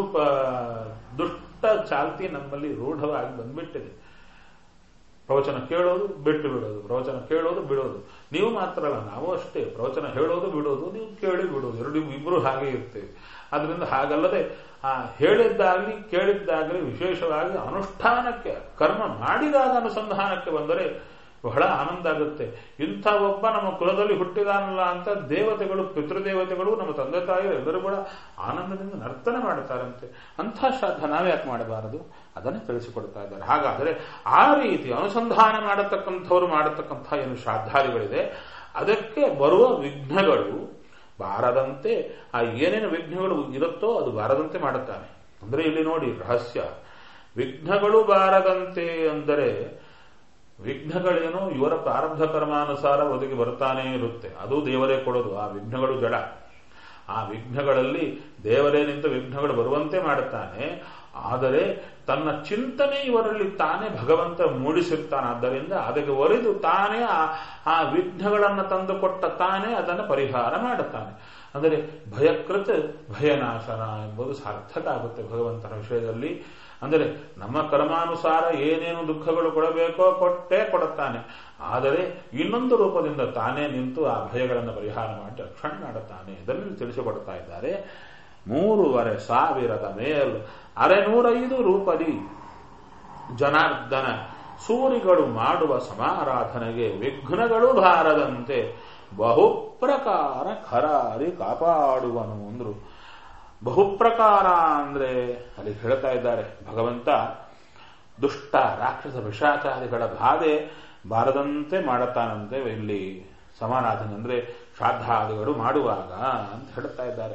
Speaker 1: ದುಷ್ಟ ಚಾಲ್ತಿ ನಮ್ಮಲ್ಲಿ ರೂಢವಾಗಿ ಬಂದ್ಬಿಟ್ಟಿದೆ ಪ್ರವಚನ ಕೇಳೋದು ಬಿಟ್ಟು ಬಿಡೋದು ಪ್ರವಚನ ಕೇಳೋದು ಬಿಡೋದು ನೀವು ಮಾತ್ರ ಅಲ್ಲ ನಾವು ಅಷ್ಟೇ ಪ್ರವಚನ ಹೇಳೋದು ಬಿಡೋದು ನೀವು ಕೇಳಿ ಬಿಡೋದು ಎರಡು ಇಬ್ಬರು ಹಾಗೆ ಇರ್ತೇವೆ ಅದರಿಂದ ಹಾಗಲ್ಲದೆ ಆ ಹೇಳಿದ್ದಾಗಲಿ ಕೇಳಿದ್ದಾಗಲಿ ವಿಶೇಷವಾಗಿ ಅನುಷ್ಠಾನಕ್ಕೆ ಕರ್ಮ ಮಾಡಿದಾಗ ಅನುಸಂಧಾನಕ್ಕೆ ಬಂದರೆ ಬಹಳ ಆನಂದ ಆಗುತ್ತೆ ಇಂಥ ಒಬ್ಬ ನಮ್ಮ ಕುಲದಲ್ಲಿ ಹುಟ್ಟಿದಾನಲ್ಲ ಅಂತ ದೇವತೆಗಳು ಪಿತೃದೇವತೆಗಳು ನಮ್ಮ ತಂದೆ ತಾಯಿಗಳು ಎಲ್ಲರೂ ಕೂಡ ಆನಂದದಿಂದ ನರ್ತನೆ ಮಾಡುತ್ತಾರಂತೆ ಅಂಥ ಶ್ರಾದ್ದ ನಾವ್ಯಾಕೆ ಮಾಡಬಾರದು ಅದನ್ನೇ ತಿಳಿಸಿಕೊಡ್ತಾ ಇದ್ದಾರೆ ಹಾಗಾದರೆ ಆ ರೀತಿ ಅನುಸಂಧಾನ ಮಾಡತಕ್ಕಂಥವ್ರು ಮಾಡತಕ್ಕಂಥ ಏನು ಶ್ರಾದ್ದಾದಿಗಳಿದೆ ಅದಕ್ಕೆ ಬರುವ ವಿಘ್ನಗಳು ಬಾರದಂತೆ ಆ ಏನೇನು ವಿಘ್ನಗಳು ಇರುತ್ತೋ ಅದು ಬಾರದಂತೆ ಮಾಡುತ್ತಾನೆ ಅಂದ್ರೆ ಇಲ್ಲಿ ನೋಡಿ ರಹಸ್ಯ ವಿಘ್ನಗಳು ಬಾರದಂತೆ ಅಂದರೆ ವಿಘ್ನಗಳೇನು ಇವರ ಪ್ರಾರಬ್ಧ ಕರ್ಮಾನುಸಾರ ಒದಗಿ ಬರ್ತಾನೇ ಇರುತ್ತೆ ಅದು ದೇವರೇ ಕೊಡೋದು ಆ ವಿಘ್ನಗಳು ಜಡ ಆ ವಿಘ್ನಗಳಲ್ಲಿ ದೇವರೇ ನಿಂತು ವಿಘ್ನಗಳು ಬರುವಂತೆ ಮಾಡುತ್ತಾನೆ ಆದರೆ ತನ್ನ ಚಿಂತನೆ ಇವರಲ್ಲಿ ತಾನೇ ಭಗವಂತ ಮೂಡಿಸಿರ್ತಾನೆ ಆದ್ದರಿಂದ ಅದಕ್ಕೆ ಒಲಿದು ತಾನೇ ಆ ವಿಘ್ನಗಳನ್ನು ತಂದುಕೊಟ್ಟ ತಾನೇ ಅದನ್ನು ಪರಿಹಾರ ಮಾಡುತ್ತಾನೆ ಅಂದರೆ ಭಯಕೃತ ಭಯನಾಶನ ಎಂಬುದು ಸಾರ್ಥಕ ಆಗುತ್ತೆ ಭಗವಂತನ ವಿಷಯದಲ್ಲಿ ಅಂದರೆ ನಮ್ಮ ಕರ್ಮಾನುಸಾರ ಏನೇನು ದುಃಖಗಳು ಕೊಡಬೇಕೋ ಕೊಟ್ಟೇ ಕೊಡುತ್ತಾನೆ ಆದರೆ ಇನ್ನೊಂದು ರೂಪದಿಂದ ತಾನೇ ನಿಂತು ಆ ಭಯಗಳನ್ನು ಪರಿಹಾರ ಮಾಡಿ ರಕ್ಷಣೆ ಮಾಡುತ್ತಾನೆ ಇದನ್ನು ತಿಳಿಸಿಕೊಡ್ತಾ ಇದ್ದಾರೆ ಮೂರುವರೆ ಸಾವಿರದ ಮೇಲ್ ಅರೆನೂರೈದು ರೂಪದಿ ಜನಾರ್ದನ ಸೂರಿಗಳು ಮಾಡುವ ಸಮಾರಾಧನೆಗೆ ವಿಘ್ನಗಳು ಬಾರದಂತೆ ಬಹುಪ್ರಕಾರ ಖರಾರಿ ಕಾಪಾಡುವನು ಅಂದ್ರು ಬಹುಪ್ರಕಾರ ಅಂದ್ರೆ ಅಲ್ಲಿ ಹೇಳ್ತಾ ಇದ್ದಾರೆ ಭಗವಂತ ದುಷ್ಟ ರಾಕ್ಷಸ ವಿಷಾಚಾರಿಗಳ ಬಾಧೆ ಬಾರದಂತೆ ಮಾಡುತ್ತಾನಂತೆ ಇಲ್ಲಿ ಸಮಾರಾಧನೆ ಅಂದ್ರೆ ಶ್ರಾದ್ದಾದಿಗಳು ಮಾಡುವಾಗ ಅಂತ ಹೇಳ್ತಾ ಇದ್ದಾರೆ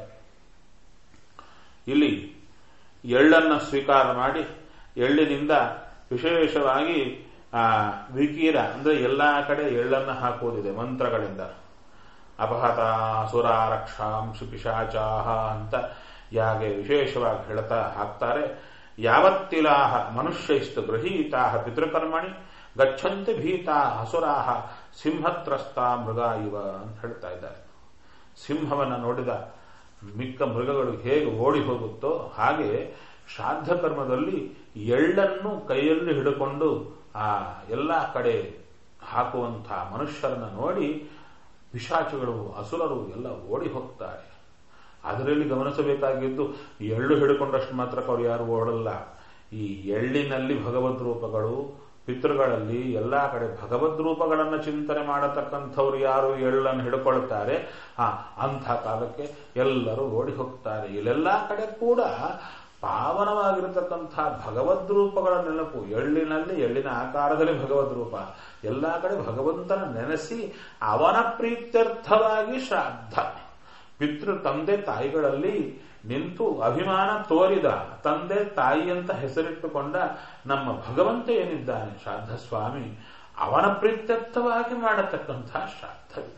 Speaker 1: ಇಲ್ಲಿ ಎಳ್ಳನ್ನ ಸ್ವೀಕಾರ ಮಾಡಿ ಎಳ್ಳಿನಿಂದ ವಿಶೇಷವಾಗಿ ಆ ವಿಕೀರ ಅಂದ್ರೆ ಎಲ್ಲಾ ಕಡೆ ಎಳ್ಳನ್ನ ಹಾಕುವುದಿದೆ ಮಂತ್ರಗಳಿಂದ ಅಪಹತ ಸುರ ರಕ್ಷಾಂಶು ಪಿಶಾಚಾಹ ಅಂತ ಯಾಗೆ ವಿಶೇಷವಾಗಿ ಹೇಳ್ತಾ ಹಾಕ್ತಾರೆ ಯಾವತ್ತಿಲಾಹ ಮನುಷ್ಯೈಸ್ತು ಗೃಹೀತಾಹ ಪಿತೃಕರ್ಮಣಿ ಗಚ್ಚಂತೆ ಭೀತಾ ಹಸುರಾಹ ಸಿಂಹತ್ರಸ್ತ ಮೃಗ ಇವ ಅಂತ ಹೇಳ್ತಾ ಇದ್ದಾರೆ ಸಿಂಹವನ್ನ ನೋಡಿದ ಮಿಕ್ಕ ಮೃಗಗಳು ಹೇಗೆ ಓಡಿ ಹೋಗುತ್ತೋ ಹಾಗೆ ಶ್ರಾದ್ದ ಕರ್ಮದಲ್ಲಿ ಎಳ್ಳನ್ನು ಕೈಯಲ್ಲಿ ಹಿಡ್ಕೊಂಡು ಆ ಎಲ್ಲ ಕಡೆ ಹಾಕುವಂತಹ ಮನುಷ್ಯರನ್ನ ನೋಡಿ ಪಿಶಾಚಿಗಳು ಅಸುರರು ಎಲ್ಲ ಓಡಿ ಹೋಗ್ತಾರೆ ಅದರಲ್ಲಿ ಗಮನಿಸಬೇಕಾಗಿದ್ದು ಎಳ್ಳು ಹಿಡ್ಕೊಂಡಷ್ಟು ಮಾತ್ರ ಅವ್ರು ಯಾರು ಓಡಲ್ಲ ಈ ಎಳ್ಳಿನಲ್ಲಿ ಭಗವದ್ ರೂಪಗಳು ಪಿತೃಗಳಲ್ಲಿ ಎಲ್ಲಾ ಕಡೆ ಭಗವದ್ ರೂಪಗಳನ್ನು ಚಿಂತನೆ ಮಾಡತಕ್ಕಂಥವ್ರು ಯಾರು ಎಳ್ಳನ್ನು ಹಿಡ್ಕೊಳ್ತಾರೆ ಆ ಅಂಥ ಕಾಲಕ್ಕೆ ಎಲ್ಲರೂ ಓಡಿ ಹೋಗ್ತಾರೆ ಇಲ್ಲೆಲ್ಲಾ ಕಡೆ ಕೂಡ ಪಾವನವಾಗಿರತಕ್ಕಂಥ ಭಗವದ್ ರೂಪಗಳ ನೆನಪು ಎಳ್ಳಿನಲ್ಲಿ ಎಳ್ಳಿನ ಆಕಾರದಲ್ಲಿ ಭಗವದ್ ರೂಪ ಎಲ್ಲಾ ಕಡೆ ಭಗವಂತನ ನೆನೆಸಿ ಅವನ ಪ್ರೀತ್ಯರ್ಥವಾಗಿ ಶ್ರಾದ್ದ ಪಿತೃ ತಂದೆ ತಾಯಿಗಳಲ್ಲಿ ನಿಂತು ಅಭಿಮಾನ ತೋರಿದ ತಂದೆ ತಾಯಿ ಅಂತ ಹೆಸರಿಟ್ಟುಕೊಂಡ ನಮ್ಮ ಭಗವಂತ ಏನಿದ್ದಾನೆ ಶ್ರಾದ್ದ ಸ್ವಾಮಿ ಅವನ ಪ್ರೀತ್ಯರ್ಥವಾಗಿ ಮಾಡತಕ್ಕಂತಹ ಶ್ರಾದ್ದವಿದೆ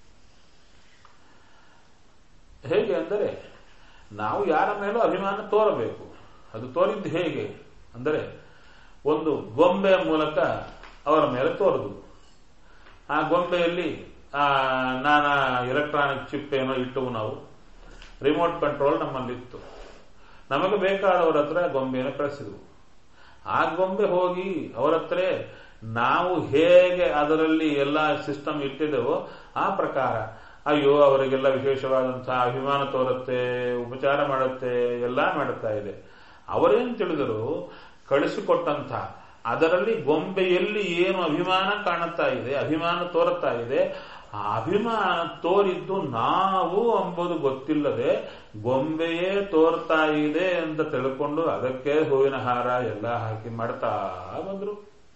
Speaker 1: ಹೇಗೆ ಅಂದರೆ ನಾವು ಯಾರ ಮೇಲೂ ಅಭಿಮಾನ ತೋರಬೇಕು ಅದು ತೋರಿದ್ದು ಹೇಗೆ ಅಂದರೆ ಒಂದು ಗೊಂಬೆಯ ಮೂಲಕ ಅವರ ಮೇಲೆ ತೋರದು ಆ ಗೊಂಬೆಯಲ್ಲಿ ಆ ನಾನಾ ಎಲೆಕ್ಟ್ರಾನಿಕ್ ಚಿಪ್ ಏನೋ ಇಟ್ಟವು ನಾವು ರಿಮೋಟ್ ಕಂಟ್ರೋಲ್ ನಮ್ಮಲ್ಲಿತ್ತು ನಮಗೆ ಬೇಕಾದವರ ಹತ್ರ ಗೊಂಬೆಯನ್ನು ಕಳಿಸಿದ್ವು ಆ ಗೊಂಬೆ ಹೋಗಿ ಅವರ ಹತ್ರ ನಾವು ಹೇಗೆ ಅದರಲ್ಲಿ ಎಲ್ಲ ಸಿಸ್ಟಮ್ ಇಟ್ಟಿದ್ದೆವೋ ಆ ಪ್ರಕಾರ ಅಯ್ಯೋ ಅವರಿಗೆಲ್ಲ ವಿಶೇಷವಾದಂತಹ ಅಭಿಮಾನ ತೋರುತ್ತೆ ಉಪಚಾರ ಮಾಡುತ್ತೆ ಎಲ್ಲ ಮಾಡುತ್ತಾ ಇದೆ ಅವರೇನು ತಿಳಿದರು ಕಳಿಸಿಕೊಟ್ಟಂತ ಅದರಲ್ಲಿ ಗೊಂಬೆಯಲ್ಲಿ ಏನು ಅಭಿಮಾನ ಕಾಣುತ್ತಾ ಇದೆ ಅಭಿಮಾನ ತೋರುತ್ತಾ ಇದೆ ಆ ಅಭಿಮಾನ ತೋರಿದ್ದು ನಾವು ಎಂಬುದು ಗೊತ್ತಿಲ್ಲದೆ ಗೊಂಬೆಯೇ ತೋರ್ತಾ ಇದೆ ಅಂತ ತಿಳ್ಕೊಂಡು ಅದಕ್ಕೆ ಹೂವಿನ ಹಾರ ಎಲ್ಲ ಹಾಕಿ ಮಾಡ್ತಾ ಬಂದ್ರು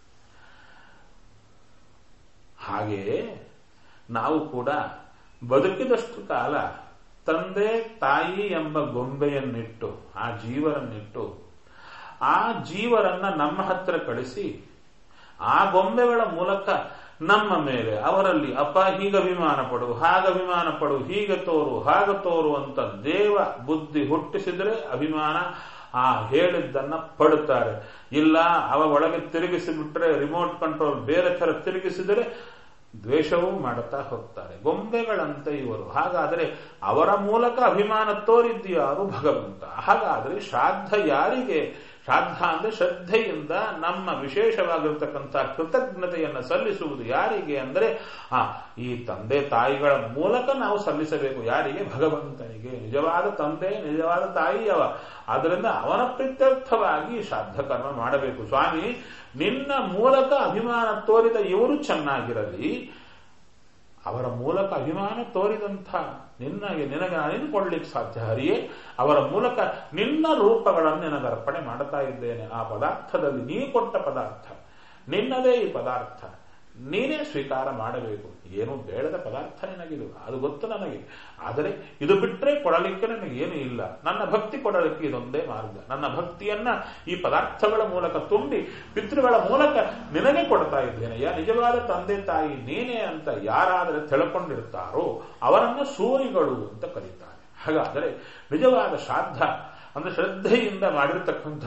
Speaker 1: ಹಾಗೆಯೇ ನಾವು ಕೂಡ ಬದುಕಿದಷ್ಟು ಕಾಲ ತಂದೆ ತಾಯಿ ಎಂಬ ಗೊಂಬೆಯನ್ನಿಟ್ಟು ಆ ಜೀವರನ್ನಿಟ್ಟು ಆ ಜೀವರನ್ನ ನಮ್ಮ ಹತ್ರ ಕಳಿಸಿ ಆ ಗೊಂಬೆಗಳ ಮೂಲಕ ನಮ್ಮ ಮೇಲೆ ಅವರಲ್ಲಿ ಅಪ್ಪ ಹೀಗೆ ಅಭಿಮಾನ ಪಡು ಹಾಗ ಅಭಿಮಾನ ಪಡು ಹೀಗೆ ತೋರು ಹಾಗ ತೋರು ಅಂತ ದೇವ ಬುದ್ಧಿ ಹುಟ್ಟಿಸಿದ್ರೆ ಅಭಿಮಾನ ಆ ಹೇಳಿದ್ದನ್ನ ಪಡುತ್ತಾರೆ ಇಲ್ಲ ಅವ ಒಳಗೆ ತಿರುಗಿಸಿಬಿಟ್ರೆ ರಿಮೋಟ್ ಕಂಟ್ರೋಲ್ ಬೇರೆ ತರ ತಿರುಗಿಸಿದರೆ ದ್ವೇಷವೂ ಮಾಡುತ್ತಾ ಹೋಗ್ತಾರೆ ಗೊಂಬೆಗಳಂತೆ ಇವರು ಹಾಗಾದರೆ ಅವರ ಮೂಲಕ ಅಭಿಮಾನ ತೋರಿದ್ದು ಯಾರು ಭಗವಂತ ಹಾಗಾದರೆ ಶ್ರಾದ್ದ ಯಾರಿಗೆ ಶ್ರಾದ್ದ ಅಂದ್ರೆ ಶ್ರದ್ಧೆಯಿಂದ ನಮ್ಮ ವಿಶೇಷವಾಗಿರತಕ್ಕಂಥ ಕೃತಜ್ಞತೆಯನ್ನು ಸಲ್ಲಿಸುವುದು ಯಾರಿಗೆ ಅಂದರೆ ಆ ಈ ತಂದೆ ತಾಯಿಗಳ ಮೂಲಕ ನಾವು ಸಲ್ಲಿಸಬೇಕು ಯಾರಿಗೆ ಭಗವಂತನಿಗೆ ನಿಜವಾದ ತಂದೆ ನಿಜವಾದ ತಾಯಿಯವ ಆದ್ದರಿಂದ ಅವನ ಪ್ರೀತ್ಯರ್ಥವಾಗಿ ಶ್ರಾದ್ದ ಕರ್ಮ ಮಾಡಬೇಕು ಸ್ವಾಮಿ ನಿನ್ನ ಮೂಲಕ ಅಭಿಮಾನ ತೋರಿದ ಇವರು ಚೆನ್ನಾಗಿರಲಿ ಅವರ ಮೂಲಕ ಅಭಿಮಾನ ತೋರಿದಂಥ ನಿನ್ನಗೆ ನಿನಗೆ ನಾನೇನು ಕೊಡ್ಲಿಕ್ಕೆ ಸಾಧ್ಯ ಹರಿಯೇ ಅವರ ಮೂಲಕ ನಿನ್ನ ರೂಪಗಳನ್ನು ನಿನಗೆ ಅರ್ಪಣೆ ಮಾಡ್ತಾ ಇದ್ದೇನೆ ಆ ಪದಾರ್ಥದಲ್ಲಿ ನೀ ಕೊಟ್ಟ ಪದಾರ್ಥ ನಿನ್ನದೇ ಈ ಪದಾರ್ಥ ನೀನೇ ಸ್ವೀಕಾರ ಮಾಡಬೇಕು ಏನು ಬೇಡದ ಪದಾರ್ಥ ನಿನಗಿದು ಅದು ಗೊತ್ತು ನನಗೆ ಆದರೆ ಇದು ಬಿಟ್ಟರೆ ಕೊಡಲಿಕ್ಕೆ ನನಗೆ ಏನು ಇಲ್ಲ ನನ್ನ ಭಕ್ತಿ ಕೊಡಲಿಕ್ಕೆ ಇದೊಂದೇ ಮಾರ್ಗ ನನ್ನ ಭಕ್ತಿಯನ್ನ ಈ ಪದಾರ್ಥಗಳ ಮೂಲಕ ತುಂಬಿ ಪಿತೃಗಳ ಮೂಲಕ ನಿನಗೆ ಕೊಡ್ತಾ ಇದ್ದೇನೆ ಯಾ ನಿಜವಾದ ತಂದೆ ತಾಯಿ ನೀನೇ ಅಂತ ಯಾರಾದರೆ ತಿಳ್ಕೊಂಡಿರ್ತಾರೋ ಅವರನ್ನು ಸೂರಿಗಳು ಅಂತ ಕರೀತಾರೆ ಹಾಗಾದರೆ ನಿಜವಾದ ಶ್ರಾದ್ದ ಅಂದ್ರೆ ಶ್ರದ್ಧೆಯಿಂದ ಮಾಡಿರ್ತಕ್ಕಂಥ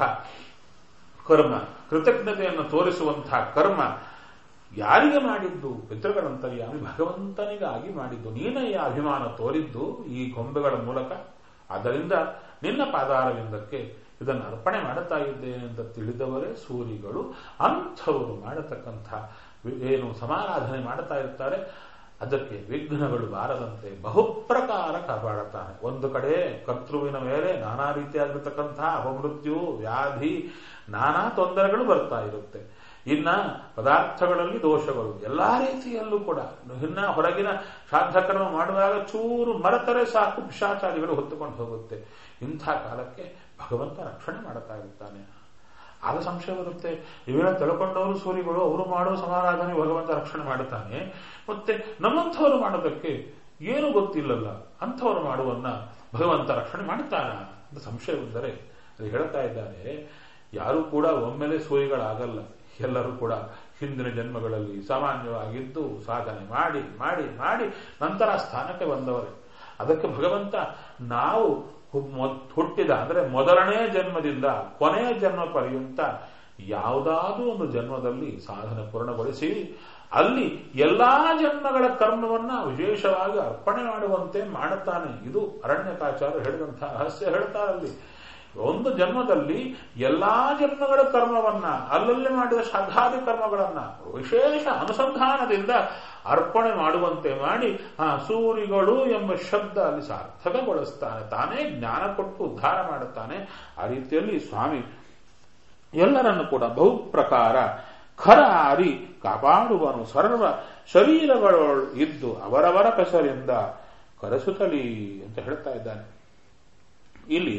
Speaker 1: ಕರ್ಮ ಕೃತಜ್ಞತೆಯನ್ನು ತೋರಿಸುವಂತಹ ಕರ್ಮ ಯಾರಿಗೆ ಮಾಡಿದ್ದು ಪಿತೃಗಳಂತರ್ಯಾಮಿ ಭಗವಂತನಿಗಾಗಿ ಮಾಡಿದ್ದು ನೀನಯ್ಯ ಅಭಿಮಾನ ತೋರಿದ್ದು ಈ ಗೊಂಬೆಗಳ ಮೂಲಕ ಆದ್ದರಿಂದ ನಿನ್ನ ಪಾದಾರವಿಂದಕ್ಕೆ ಇದನ್ನು ಅರ್ಪಣೆ ಮಾಡುತ್ತಾ ಇದ್ದೇನೆ ಅಂತ ತಿಳಿದವರೇ ಸೂರಿಗಳು ಅಂಥವರು ಮಾಡತಕ್ಕಂಥ ಏನು ಸಮಾರಾಧನೆ ಮಾಡುತ್ತಾ ಇರ್ತಾರೆ ಅದಕ್ಕೆ ವಿಘ್ನಗಳು ಬಾರದಂತೆ ಬಹುಪ್ರಕಾರ ಕಾಪಾಡುತ್ತಾನೆ ಒಂದು ಕಡೆ ಕರ್ತೃವಿನ ಮೇಲೆ ನಾನಾ ರೀತಿಯಾಗಿರ್ತಕ್ಕಂತಹ ಅಪಮೃತ್ಯು ವ್ಯಾಧಿ ನಾನಾ ತೊಂದರೆಗಳು ಬರ್ತಾ ಇರುತ್ತೆ ಇನ್ನ ಪದಾರ್ಥಗಳಲ್ಲಿ ದೋಷಗಳು ಎಲ್ಲಾ ರೀತಿಯಲ್ಲೂ ಕೂಡ ಇನ್ನ ಹೊರಗಿನ ಶ್ರಾದ್ದಕರ್ಮ ಮಾಡುವಾಗ ಚೂರು ಮರೆತರೆ ಸಾಕು ಪಿಶಾಚಾರಿಗಳು ಹೊತ್ತುಕೊಂಡು ಹೋಗುತ್ತೆ ಇಂಥ ಕಾಲಕ್ಕೆ ಭಗವಂತ ರಕ್ಷಣೆ ಮಾಡುತ್ತಾ ಇರ್ತಾನೆ ಆಗ ಸಂಶಯ ಬರುತ್ತೆ ಇವೆಲ್ಲ ತಿಳ್ಕೊಂಡವರು ಸೂರಿಗಳು ಅವರು ಮಾಡೋ ಸಮಾರಾಧನೆ ಭಗವಂತ ರಕ್ಷಣೆ ಮಾಡುತ್ತಾನೆ ಮತ್ತೆ ನಮ್ಮಂಥವರು ಮಾಡೋದಕ್ಕೆ ಏನು ಗೊತ್ತಿಲ್ಲಲ್ಲ ಅಂಥವರು ಮಾಡುವನ್ನ ಭಗವಂತ ರಕ್ಷಣೆ ಮಾಡುತ್ತಾನ ಅಂತ ಸಂಶಯ ಬಂದರೆ ಅದು ಹೇಳ್ತಾ ಇದ್ದಾರೆ ಯಾರು ಕೂಡ ಒಮ್ಮೆಲೆ ಸೂರಿಗಳಾಗಲ್ಲ ಎಲ್ಲರೂ ಕೂಡ ಹಿಂದಿನ ಜನ್ಮಗಳಲ್ಲಿ ಸಾಮಾನ್ಯವಾಗಿದ್ದು ಸಾಧನೆ ಮಾಡಿ ಮಾಡಿ ಮಾಡಿ ನಂತರ ಸ್ಥಾನಕ್ಕೆ ಬಂದವರೇ ಅದಕ್ಕೆ ಭಗವಂತ ನಾವು ಹುಟ್ಟಿದ ಅಂದರೆ ಮೊದಲನೇ ಜನ್ಮದಿಂದ ಕೊನೆಯ ಜನ್ಮ ಪರ್ಯಂತ ಯಾವುದಾದ್ರೂ ಒಂದು ಜನ್ಮದಲ್ಲಿ ಸಾಧನೆ ಪೂರ್ಣಗೊಳಿಸಿ ಅಲ್ಲಿ ಎಲ್ಲಾ ಜನ್ಮಗಳ ಕರ್ಮವನ್ನ ವಿಶೇಷವಾಗಿ ಅರ್ಪಣೆ ಮಾಡುವಂತೆ ಮಾಡುತ್ತಾನೆ ಇದು ಅರಣ್ಯಕಾಚಾರ್ಯ ಹೇಳಿದಂತಹ ರಹಸ್ಯ ಹೇಳ್ತಾರಲ್ಲಿ ಒಂದು ಜನ್ಮದಲ್ಲಿ ಎಲ್ಲಾ ಜನ್ಮಗಳ ಕರ್ಮವನ್ನ ಅಲ್ಲಲ್ಲಿ ಮಾಡಿದ ಶ್ರದ್ಧಾದಿ ಕರ್ಮಗಳನ್ನ ವಿಶೇಷ ಅನುಸಂಧಾನದಿಂದ ಅರ್ಪಣೆ ಮಾಡುವಂತೆ ಮಾಡಿ ಆ ಸೂರಿಗಳು ಎಂಬ ಶಬ್ದ ಅಲ್ಲಿ ಸಾರ್ಥಕಗೊಳಿಸ್ತಾನೆ ತಾನೇ ಜ್ಞಾನ ಕೊಟ್ಟು ಉದ್ಧಾರ ಮಾಡುತ್ತಾನೆ ಆ ರೀತಿಯಲ್ಲಿ ಸ್ವಾಮಿ ಎಲ್ಲರನ್ನು ಕೂಡ ಬಹು ಪ್ರಕಾರ ಖರ ಆರಿ ಕಾಪಾಡುವನು ಸರ್ವ ಶರೀರಗಳು ಇದ್ದು ಅವರವರ ಕೆಸರಿಂದ ಕರೆಸುತ್ತಲಿ ಅಂತ ಹೇಳ್ತಾ ಇದ್ದಾನೆ ಇಲ್ಲಿ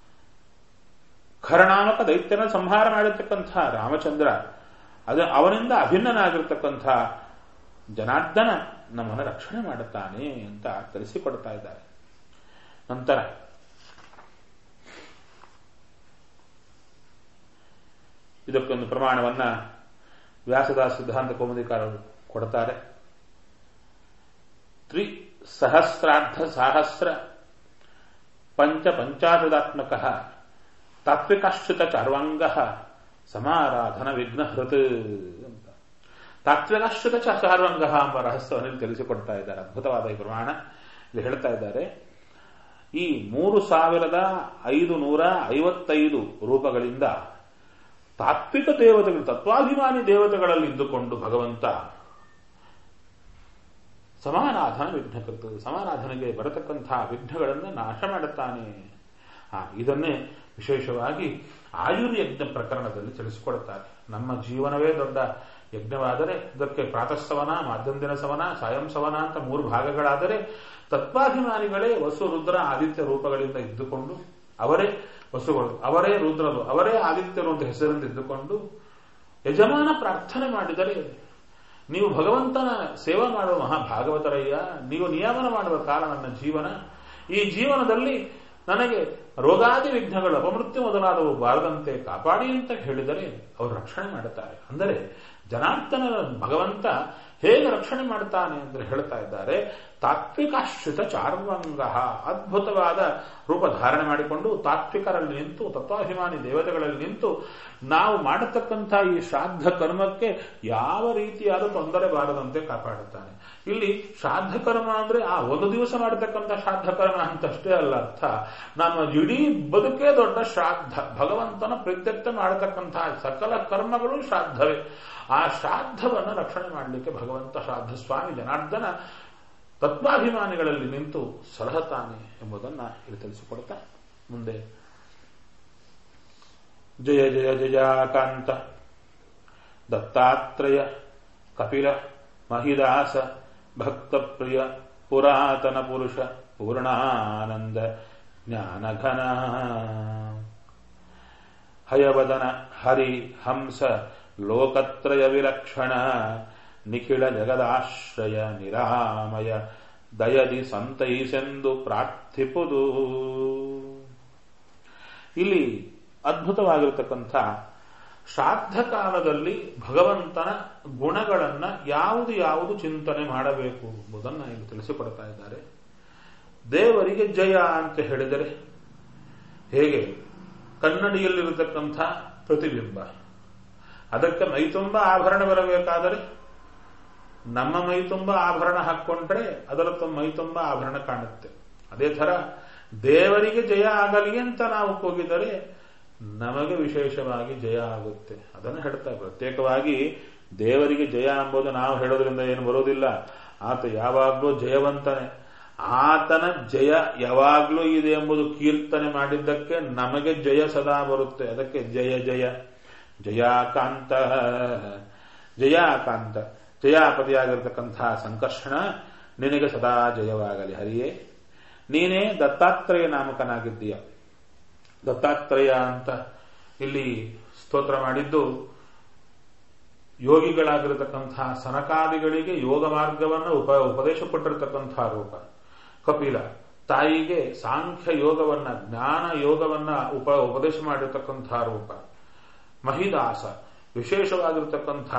Speaker 1: ಖರನಾಮಕ ದೈತ್ಯನ ಸಂಹಾರ ಮಾಡಿರ್ತಕ್ಕಂಥ ರಾಮಚಂದ್ರ ಅದು ಅವನಿಂದ ಅಭಿನ್ನನಾಗಿರ್ತಕ್ಕಂಥ ಜನಾರ್ದನ ನಮ್ಮನ್ನು ರಕ್ಷಣೆ ಮಾಡುತ್ತಾನೆ ಅಂತ ತಿಳಿಸಿಕೊಡ್ತಾ ಇದ್ದಾರೆ ನಂತರ ಇದಕ್ಕೊಂದು ಪ್ರಮಾಣವನ್ನ ವ್ಯಾಸದಾಸ ಸಿದ್ಧಾಂತ ಕೌಮುದಿಕಾರರು ಕೊಡ್ತಾರೆ ತ್ರಿ ಸಹಸ್ರಾರ್ಧ ಸಾಹಸ್ರ ಪಂಚ ಪಂಚಾಶದಾತ್ಮಕ ತಾತ್ವಿಕಾಶ್ರಿತ ಚಾರ್ವಾಂಗ ಸಮಾರಾಧನ ವಿಘ್ನಹೃತ್ ಅಂತ ತಾತ್ವಿಕಾಶ್ರಿತ ಚಾರ್ವಾಂಗ ಎಂಬ ರಹಸ್ಯವನ್ನು ತಿಳಿಸಿಕೊಡ್ತಾ ಇದ್ದಾರೆ ಅದ್ಭುತವಾದ ಈ ಪ್ರಮಾಣ ಇಲ್ಲಿ ಹೇಳ್ತಾ ಇದ್ದಾರೆ ಈ ಮೂರು ಸಾವಿರದ ಐದು ನೂರ ಐವತ್ತೈದು ರೂಪಗಳಿಂದ ತಾತ್ವಿಕ ದೇವತೆಗಳು ತತ್ವಾಭಿಮಾನಿ ದೇವತೆಗಳಲ್ಲಿ ಇದ್ದುಕೊಂಡು ಭಗವಂತ ಸಮಾರಾಧನ ವಿಘ್ನಕೃತ ಸಮಾರಾಧನೆಗೆ ಬರತಕ್ಕಂತಹ ವಿಘ್ನಗಳನ್ನು ನಾಶ ಮಾಡುತ್ತಾನೆ ಆ ಇದನ್ನೇ ವಿಶೇಷವಾಗಿ ಆಯುರ್ಯಜ್ಞ ಪ್ರಕರಣದಲ್ಲಿ ತಿಳಿಸಿಕೊಡುತ್ತಾರೆ ನಮ್ಮ ಜೀವನವೇ ದೊಡ್ಡ ಯಜ್ಞವಾದರೆ ಇದಕ್ಕೆ ಪ್ರಾತಃಸವನ ಮಾಧ್ಯಂದಿನ ಸವನ ಸಾಯಂ ಸವನ ಅಂತ ಮೂರು ಭಾಗಗಳಾದರೆ ತತ್ವಾಭಿಮಾನಿಗಳೇ ವಸು ರುದ್ರ ಆದಿತ್ಯ ರೂಪಗಳಿಂದ ಇದ್ದುಕೊಂಡು ಅವರೇ ವಸುಗಳು ಅವರೇ ರುದ್ರರು ಅವರೇ ಆದಿತ್ಯರು ಅಂತ ಹೆಸರಿಂದ ಇದ್ದುಕೊಂಡು ಯಜಮಾನ ಪ್ರಾರ್ಥನೆ ಮಾಡಿದರೆ ನೀವು ಭಗವಂತನ ಸೇವೆ ಮಾಡುವ ಮಹಾಭಾಗವತರಯ್ಯ ನೀವು ನಿಯಮನ ಮಾಡುವ ಕಾಲ ನನ್ನ ಜೀವನ ಈ ಜೀವನದಲ್ಲಿ ನನಗೆ ರೋಗಾದಿ ವಿಘ್ನಗಳು ಅಪಮೃತ್ಯು ಮೊದಲಾದವು ಬಾರದಂತೆ ಕಾಪಾಡಿ ಅಂತ ಹೇಳಿದರೆ ಅವರು ರಕ್ಷಣೆ ಮಾಡುತ್ತಾರೆ ಅಂದರೆ ಜನಾರ್ದನ ಭಗವಂತ ಹೇಗೆ ರಕ್ಷಣೆ ಮಾಡುತ್ತಾನೆ ಅಂದ್ರೆ ಹೇಳ್ತಾ ಇದ್ದಾರೆ ತಾತ್ವಿಕಾಶ್ರಿತ ಚಾರ್ವಂಗ ಅದ್ಭುತವಾದ ರೂಪ ಧಾರಣೆ ಮಾಡಿಕೊಂಡು ತಾತ್ವಿಕರಲ್ಲಿ ನಿಂತು ತತ್ವಾಭಿಮಾನಿ ದೇವತೆಗಳಲ್ಲಿ ನಿಂತು ನಾವು ಮಾಡತಕ್ಕಂಥ ಈ ಶ್ರಾದ್ದ ಕರ್ಮಕ್ಕೆ ಯಾವ ರೀತಿಯಾದ ತೊಂದರೆ ಬಾರದಂತೆ ಕಾಪಾಡುತ್ತಾನೆ ಇಲ್ಲಿ ಶ್ರಾದ್ದ ಕರ್ಮ ಅಂದ್ರೆ ಆ ಒಂದು ದಿವಸ ಮಾಡತಕ್ಕಂಥ ಶ್ರಾದ್ದ ಕರ್ಮ ಅಂತಷ್ಟೇ ಅಲ್ಲ ಅರ್ಥ ನಮ್ಮ ಇಡೀ ಬದುಕೇ ದೊಡ್ಡ ಶ್ರಾದ್ದ ಭಗವಂತನ ಪ್ರತ್ಯಕ್ಷ ಮಾಡತಕ್ಕಂತಹ ಸಕಲ ಕರ್ಮಗಳು ಶ್ರಾದ್ದವೇ ಆ ಶ್ರಾದ್ದವನ್ನು ರಕ್ಷಣೆ ಮಾಡಲಿಕ್ಕೆ ಭಗವಂತ ಶ್ರಾದ್ದ ಸ್ವಾಮಿ ಜನಾರ್ದನ ತತ್ವಾಭಿಮಾನಿಗಳಲ್ಲಿ ನಿಂತು ಸಲಹತಾನೆ ಎಂಬುದನ್ನು ಇಲ್ಲಿ ತಿಳಿಸಿಕೊಡ್ತಾ ಮುಂದೆ ಜಯ ಜಯ ಜಯಾಕಾಂತ ದತ್ತಾತ್ರೇಯ ಕಪಿಲ ಮಹಿದಾಸ ಭಕ್ತಪ್ರಿಯ ಪುರಾತನ ಪುರುಷ ಪೂರ್ಣಾನಂದ ಜ್ಞಾನಘನ ಹಯವದನ ಹರಿ ಹಂಸ ಲೋಕತ್ರಯ ವಿಲಕ್ಷಣ ನಿಖಿಳ ಜಗದಾಶ್ರಯ ನಿರಾಮಯ ದಯದಿ ಸಂತೈಸೆಂದು ಪ್ರಾರ್ಥಿಪುದು ಇಲ್ಲಿ ಅದ್ಭುತವಾಗಿರತಕ್ಕಂಥ ಶ್ರಾದ್ದ ಕಾಲದಲ್ಲಿ ಭಗವಂತನ ಗುಣಗಳನ್ನ ಯಾವುದು ಯಾವುದು ಚಿಂತನೆ ಮಾಡಬೇಕು ಎಂಬುದನ್ನು ಇಲ್ಲಿ ತಿಳಿಸಿಕೊಡ್ತಾ ಇದ್ದಾರೆ ದೇವರಿಗೆ ಜಯ ಅಂತ ಹೇಳಿದರೆ ಹೇಗೆ ಕನ್ನಡಿಯಲ್ಲಿರತಕ್ಕಂಥ ಪ್ರತಿಬಿಂಬ ಅದಕ್ಕೆ ಮೈತುಂಬ ಆಭರಣ ಬರಬೇಕಾದರೆ ನಮ್ಮ ಮೈತುಂಬ ಆಭರಣ ಹಾಕ್ಕೊಂಡ್ರೆ ಅದರ ಮೈತುಂಬ ಆಭರಣ ಕಾಣುತ್ತೆ ಅದೇ ತರ ದೇವರಿಗೆ ಜಯ ಆಗಲಿ ಅಂತ ನಾವು ಕೂಗಿದರೆ ನಮಗೆ ವಿಶೇಷವಾಗಿ ಜಯ ಆಗುತ್ತೆ ಅದನ್ನು ಹೇಳ್ತಾ ಪ್ರತ್ಯೇಕವಾಗಿ ದೇವರಿಗೆ ಜಯ ಎಂಬುದು ನಾವು ಹೇಳೋದ್ರಿಂದ ಏನು ಬರೋದಿಲ್ಲ ಆತ ಯಾವಾಗಲೂ ಜಯವಂತನೇ ಆತನ ಜಯ ಯಾವಾಗಲೂ ಇದೆ ಎಂಬುದು ಕೀರ್ತನೆ ಮಾಡಿದ್ದಕ್ಕೆ ನಮಗೆ ಜಯ ಸದಾ ಬರುತ್ತೆ ಅದಕ್ಕೆ ಜಯ ಜಯ ಜಯಾಕಾಂತ ಜಯಾಕಾಂತ ಜಯಾಪತಿಯಾಗಿರ್ತಕ್ಕಂಥ ಸಂಕರ್ಷಣ ನಿನಗೆ ಸದಾ ಜಯವಾಗಲಿ ಹರಿಯೇ ನೀನೇ ದತ್ತಾತ್ರೇಯ ನಾಮಕನಾಗಿದ್ದೀಯ ದತ್ತಾತ್ರೇಯ ಅಂತ ಇಲ್ಲಿ ಸ್ತೋತ್ರ ಮಾಡಿದ್ದು ಯೋಗಿಗಳಾಗಿರತಕ್ಕಂತಹ ಸನಕಾದಿಗಳಿಗೆ ಯೋಗ ಮಾರ್ಗವನ್ನು ಉಪ ಉಪದೇಶ ಕೊಟ್ಟಿರತಕ್ಕಂತಹ ರೂಪ ಕಪಿಲ ತಾಯಿಗೆ ಸಾಂಖ್ಯ ಯೋಗವನ್ನ ಜ್ಞಾನ ಯೋಗವನ್ನ ಉಪ ಉಪದೇಶ ಮಾಡಿರತಕ್ಕಂತಹ ರೂಪ ಮಹಿದಾಸ ವಿಶೇಷವಾಗಿರತಕ್ಕಂಥ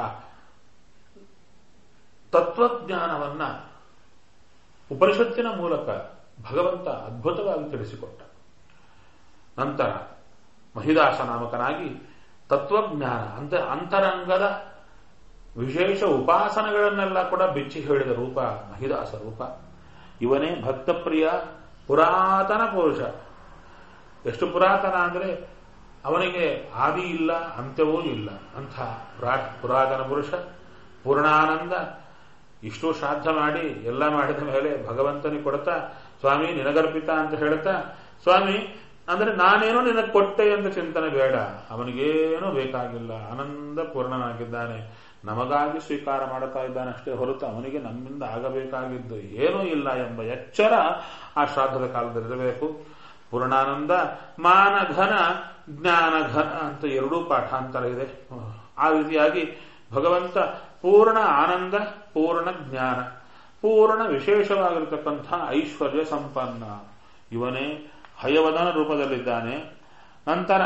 Speaker 1: ತತ್ವಜ್ಞಾನವನ್ನ ಉಪನಿಷತ್ತಿನ ಮೂಲಕ ಭಗವಂತ ಅದ್ಭುತವಾಗಿ ತಿಳಿಸಿಕೊಟ್ಟ ನಂತರ ಮಹಿದಾಸ ನಾಮಕನಾಗಿ ತತ್ವಜ್ಞಾನ ಅಂತ ಅಂತರಂಗದ ವಿಶೇಷ ಉಪಾಸನೆಗಳನ್ನೆಲ್ಲ ಕೂಡ ಬಿಚ್ಚಿ ಹೇಳಿದ ರೂಪ ಮಹಿದಾಸ ರೂಪ ಇವನೇ ಭಕ್ತಪ್ರಿಯ ಪುರಾತನ ಪುರುಷ ಎಷ್ಟು ಪುರಾತನ ಅಂದ್ರೆ ಅವನಿಗೆ ಆದಿ ಇಲ್ಲ ಅಂತ್ಯವೂ ಇಲ್ಲ ಅಂಥ ಪುರಾತನ ಪುರುಷ ಪೂರ್ಣಾನಂದ ಇಷ್ಟು ಶ್ರಾದ್ದ ಮಾಡಿ ಎಲ್ಲ ಮಾಡಿದ ಮೇಲೆ ಭಗವಂತನಿಗೆ ಕೊಡ್ತಾ ಸ್ವಾಮಿ ನಿನಗರ್ಪಿತ ಅಂತ ಹೇಳ್ತಾ ಸ್ವಾಮಿ ಅಂದ್ರೆ ನಾನೇನೋ ನಿನಗೆ ಕೊಟ್ಟೆ ಅಂತ ಚಿಂತನೆ ಬೇಡ ಅವನಿಗೇನೂ ಬೇಕಾಗಿಲ್ಲ ಆನಂದ ಪೂರ್ಣನಾಗಿದ್ದಾನೆ ನಮಗಾಗಿ ಸ್ವೀಕಾರ ಮಾಡುತ್ತಾ ಇದ್ದಾನೆ ಅಷ್ಟೇ ಹೊರತು ಅವನಿಗೆ ನಮ್ಮಿಂದ ಆಗಬೇಕಾಗಿದ್ದು ಏನೂ ಇಲ್ಲ ಎಂಬ ಎಚ್ಚರ ಆ ಶ್ರಾದ್ದದ ಕಾಲದಲ್ಲಿರಬೇಕು ಪೂರ್ಣಾನಂದ ಮಾನಘನ ಜ್ಞಾನಘನ ಅಂತ ಎರಡೂ ಪಾಠಾಂತರ ಇದೆ ಆ ರೀತಿಯಾಗಿ ಭಗವಂತ ಪೂರ್ಣ ಆನಂದ ಪೂರ್ಣ ಜ್ಞಾನ ಪೂರ್ಣ ವಿಶೇಷವಾಗಿರತಕ್ಕಂಥ ಐಶ್ವರ್ಯ ಸಂಪನ್ನ ಇವನೇ ಹಯವದನ ರೂಪದಲ್ಲಿದ್ದಾನೆ ನಂತರ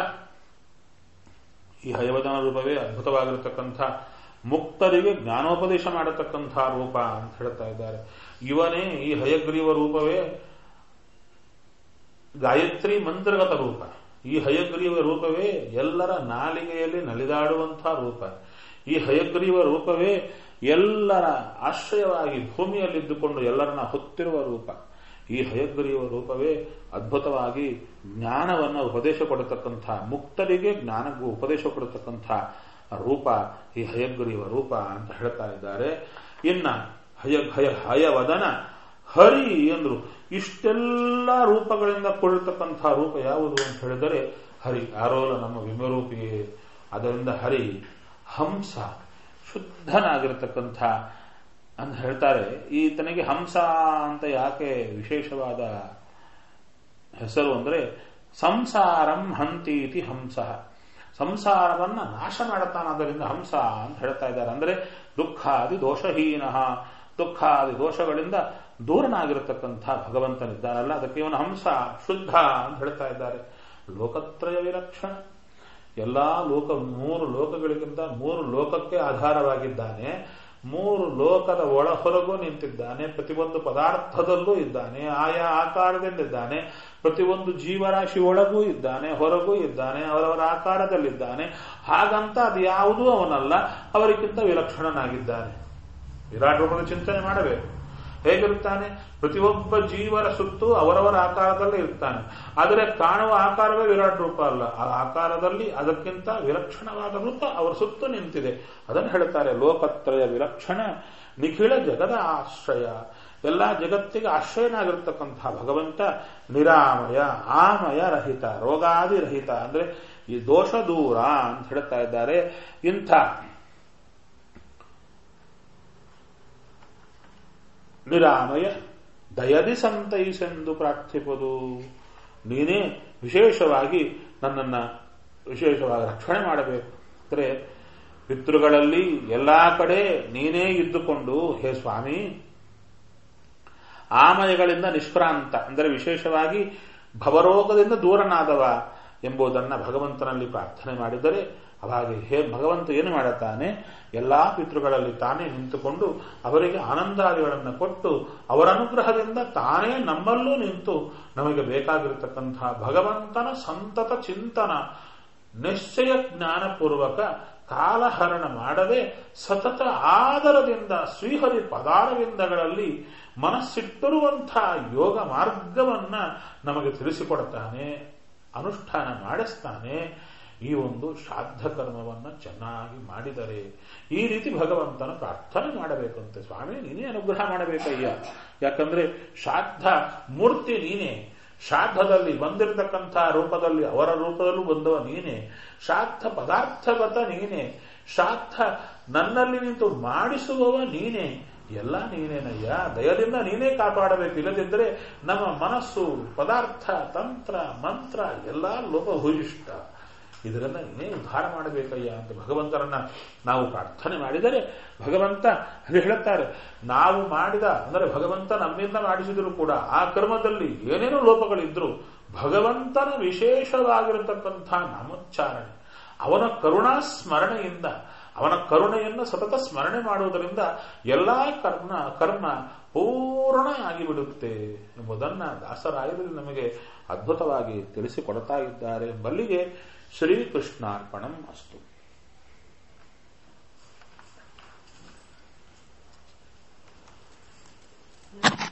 Speaker 1: ಈ ಹಯವದನ ರೂಪವೇ ಅದ್ಭುತವಾಗಿರತಕ್ಕಂಥ ಮುಕ್ತರಿಗೆ ಜ್ಞಾನೋಪದೇಶ ಮಾಡತಕ್ಕಂಥ ರೂಪ ಅಂತ ಹೇಳ್ತಾ ಇದ್ದಾರೆ ಇವನೇ ಈ ಹಯಗ್ರೀವ ರೂಪವೇ ಗಾಯತ್ರಿ ಮಂತ್ರಗತ ರೂಪ ಈ ಹಯಗ್ರೀವ ರೂಪವೇ ಎಲ್ಲರ ನಾಲಿಗೆಯಲ್ಲಿ ನಲಿದಾಡುವಂಥ ರೂಪ ಈ ಹಯಗ್ರೀವ ರೂಪವೇ ಎಲ್ಲರ ಆಶ್ರಯವಾಗಿ ಭೂಮಿಯಲ್ಲಿದ್ದುಕೊಂಡು ಎಲ್ಲರನ್ನ ಹೊತ್ತಿರುವ ರೂಪ ಈ ಹಯಗ್ರೀವ ರೂಪವೇ ಅದ್ಭುತವಾಗಿ ಜ್ಞಾನವನ್ನು ಉಪದೇಶ ಕೊಡತಕ್ಕಂಥ ಮುಕ್ತರಿಗೆ ಜ್ಞಾನಕ್ಕೂ ಉಪದೇಶ ಕೊಡತಕ್ಕಂಥ ರೂಪ ಈ ಹಯಗ್ರೀವ ರೂಪ ಅಂತ ಹೇಳ್ತಾ ಇದ್ದಾರೆ ಇನ್ನ ಹಯ ಹಯ ಹಯವದನ ಹರಿ ಎಂದ್ರು ಇಷ್ಟೆಲ್ಲ ರೂಪಗಳಿಂದ ಕೂಡಿರ್ತಕ್ಕಂಥ ರೂಪ ಯಾವುದು ಅಂತ ಹೇಳಿದರೆ ಹರಿ ಆರೋಲ ನಮ್ಮ ವಿಮರೂಪಿಯೇ ಅದರಿಂದ ಹರಿ ಹಂಸ ಶುದ್ಧನಾಗಿರತಕ್ಕಂಥ ಅಂತ ಹೇಳ್ತಾರೆ ಈತನಿಗೆ ಹಂಸ ಅಂತ ಯಾಕೆ ವಿಶೇಷವಾದ ಹೆಸರು ಅಂದ್ರೆ ಸಂಸಾರಂ ಹಂತೀತಿ ಹಂಸ ಸಂಸಾರವನ್ನ ನಾಶ ಮಾಡುತ್ತಾನಾದ್ದರಿಂದ ಹಂಸ ಅಂತ ಹೇಳ್ತಾ ಇದ್ದಾರೆ ಅಂದ್ರೆ ದುಃಖಾದಿ ದೋಷಹೀನ ದುಃಖಾದಿ ದೋಷಗಳಿಂದ ದೂರನಾಗಿರತಕ್ಕಂಥ ಭಗವಂತನಿದ್ದಾನಲ್ಲ ಅದಕ್ಕೆ ಇವನ ಹಂಸ ಶುದ್ಧ ಅಂತ ಹೇಳ್ತಾ ಇದ್ದಾರೆ ಲೋಕತ್ರಯ ವಿಲಕ್ಷಣ ಎಲ್ಲಾ ಲೋಕ ಮೂರು ಲೋಕಗಳಿಗಿಂತ ಮೂರು ಲೋಕಕ್ಕೆ ಆಧಾರವಾಗಿದ್ದಾನೆ ಮೂರು ಲೋಕದ ಒಳ ಹೊರಗೂ ನಿಂತಿದ್ದಾನೆ ಪ್ರತಿಯೊಂದು ಪದಾರ್ಥದಲ್ಲೂ ಇದ್ದಾನೆ ಆಯಾ ಆಕಾರದಿಂದ ಇದ್ದಾನೆ ಪ್ರತಿಯೊಂದು ಜೀವರಾಶಿ ಒಳಗೂ ಇದ್ದಾನೆ ಹೊರಗೂ ಇದ್ದಾನೆ ಅವರವರ ಆಕಾರದಲ್ಲಿದ್ದಾನೆ ಹಾಗಂತ ಅದು ಯಾವುದೂ ಅವನಲ್ಲ ಅವರಿಗಿಂತ ವಿಲಕ್ಷಣನಾಗಿದ್ದಾನೆ ವಿರಾಟ್ ರೂಪದ ಚಿಂತನೆ ಮಾಡಬೇಕು ಹೇಗಿರುತ್ತಾನೆ ಪ್ರತಿಯೊಬ್ಬ ಜೀವರ ಸುತ್ತು ಅವರವರ ಆಕಾರದಲ್ಲೇ ಇರ್ತಾನೆ ಆದರೆ ಕಾಣುವ ಆಕಾರವೇ ವಿರಾಟ್ ರೂಪ ಅಲ್ಲ ಆ ಆಕಾರದಲ್ಲಿ ಅದಕ್ಕಿಂತ ವಿಲಕ್ಷಣವಾದ ರೂಪ ಅವರ ಸುತ್ತು ನಿಂತಿದೆ ಅದನ್ನು ಹೇಳ್ತಾರೆ ಲೋಕತ್ರಯ ವಿಲಕ್ಷಣ ನಿಖಿಳ ಜಗದ ಆಶ್ರಯ ಎಲ್ಲ ಜಗತ್ತಿಗೆ ಆಶ್ರಯನಾಗಿರ್ತಕ್ಕಂಥ ಭಗವಂತ ನಿರಾಮಯ ಆಮಯ ರಹಿತ ರೋಗಾದಿ ರಹಿತ ಅಂದ್ರೆ ಈ ದೋಷ ದೂರ ಅಂತ ಹೇಳ್ತಾ ಇದ್ದಾರೆ ಇಂಥ ನಿರಾಮಯ ದಯದಿ ಸಂತೈಸೆಂದು ಪ್ರಾರ್ಥಿಪದು ನೀನೇ ವಿಶೇಷವಾಗಿ ನನ್ನನ್ನ ವಿಶೇಷವಾಗಿ ರಕ್ಷಣೆ ಮಾಡಬೇಕು ಅಂದರೆ ಪಿತೃಗಳಲ್ಲಿ ಎಲ್ಲಾ ಕಡೆ ನೀನೇ ಇದ್ದುಕೊಂಡು ಹೇ ಸ್ವಾಮಿ ಆಮಯಗಳಿಂದ ನಿಷ್ಕ್ರಾಂತ ಅಂದರೆ ವಿಶೇಷವಾಗಿ ಭವರೋಗದಿಂದ ದೂರನಾದವ ಎಂಬುದನ್ನ ಭಗವಂತನಲ್ಲಿ ಪ್ರಾರ್ಥನೆ ಮಾಡಿದರೆ ಅವಾಗ ಹೇ ಭಗವಂತ ಏನು ಮಾಡುತ್ತಾನೆ ಎಲ್ಲಾ ಪಿತೃಗಳಲ್ಲಿ ತಾನೇ ನಿಂತುಕೊಂಡು ಅವರಿಗೆ ಆನಂದಾದಿಗಳನ್ನು ಕೊಟ್ಟು ಅವರ ಅನುಗ್ರಹದಿಂದ ತಾನೇ ನಮ್ಮಲ್ಲೂ ನಿಂತು ನಮಗೆ ಬೇಕಾಗಿರತಕ್ಕಂತಹ ಭಗವಂತನ ಸಂತತ ಚಿಂತನ ನಿಶ್ಚಯ ಜ್ಞಾನಪೂರ್ವಕ ಕಾಲಹರಣ ಮಾಡದೆ ಸತತ ಆದರದಿಂದ ಶ್ರೀಹರಿ ಪದಾರವಿಂದಗಳಲ್ಲಿ ಮನಸ್ಸಿಟ್ಟಿರುವಂತಹ ಯೋಗ ಮಾರ್ಗವನ್ನ ನಮಗೆ ತಿಳಿಸಿಕೊಡ್ತಾನೆ ಅನುಷ್ಠಾನ ಮಾಡಿಸ್ತಾನೆ ಈ ಒಂದು ಶ್ರಾದ್ದ ಕರ್ಮವನ್ನ ಚೆನ್ನಾಗಿ ಮಾಡಿದರೆ ಈ ರೀತಿ ಭಗವಂತನ ಪ್ರಾರ್ಥನೆ ಮಾಡಬೇಕಂತೆ ಸ್ವಾಮಿ ನೀನೇ ಅನುಗ್ರಹ ಮಾಡಬೇಕಯ್ಯ ಯಾಕಂದ್ರೆ ಶ್ರಾದ್ದ ಮೂರ್ತಿ ನೀನೇ ಶ್ರಾದ್ದದಲ್ಲಿ ಬಂದಿರತಕ್ಕಂಥ ರೂಪದಲ್ಲಿ ಅವರ ರೂಪದಲ್ಲೂ ಬಂದವ ನೀನೇ ಶ್ರಾದ್ದ ಪದಾರ್ಥಗತ ನೀನೇ ಶ್ರಾದ್ದ ನನ್ನಲ್ಲಿ ನಿಂತು ಮಾಡಿಸುವವ ನೀನೇ ಎಲ್ಲ ನೀನೇನಯ್ಯ ದಯದಿಂದ ನೀನೇ ಕಾಪಾಡಬೇಕು ಇಲ್ಲದಿದ್ದರೆ ನಮ್ಮ ಮನಸ್ಸು ಪದಾರ್ಥ ತಂತ್ರ ಮಂತ್ರ ಎಲ್ಲ ಲೋಪಭೂಯಿಷ್ಟ ಇದರಿಂದ ನೀನೇ ಉದ್ಧಾರ ಮಾಡಬೇಕಯ್ಯ ಅಂತ ಭಗವಂತರನ್ನ ನಾವು ಪ್ರಾರ್ಥನೆ ಮಾಡಿದರೆ ಭಗವಂತ ಹೇಳುತ್ತಾರೆ ನಾವು ಮಾಡಿದ ಅಂದರೆ ಭಗವಂತ ನಮ್ಮಿಂದ ಮಾಡಿಸಿದರೂ ಕೂಡ ಆ ಕರ್ಮದಲ್ಲಿ ಏನೇನೋ ಲೋಪಗಳಿದ್ರು ಭಗವಂತನ ವಿಶೇಷವಾಗಿರತಕ್ಕಂಥ ನಾಮೋಚ್ಚಾರಣೆ ಅವನ ಕರುಣಾ ಸ್ಮರಣೆಯಿಂದ ಅವನ ಕರುಣೆಯನ್ನು ಸತತ ಸ್ಮರಣೆ ಮಾಡುವುದರಿಂದ ಎಲ್ಲಾ ಕರ್ಮ ಕರ್ಮ ಪೂರ್ಣ ಆಗಿಬಿಡುತ್ತೆ ಎಂಬುದನ್ನ ದಾಸರಾಯರು ನಮಗೆ ಅದ್ಭುತವಾಗಿ ತಿಳಿಸಿಕೊಡ್ತಾ ಇದ್ದಾರೆ ಬಲ್ಲಿಗೆ ಶ್ರೀಕೃಷ್ಣಾರ್ಪಣಂ ಅಸ್ತು
Speaker 2: Thank you.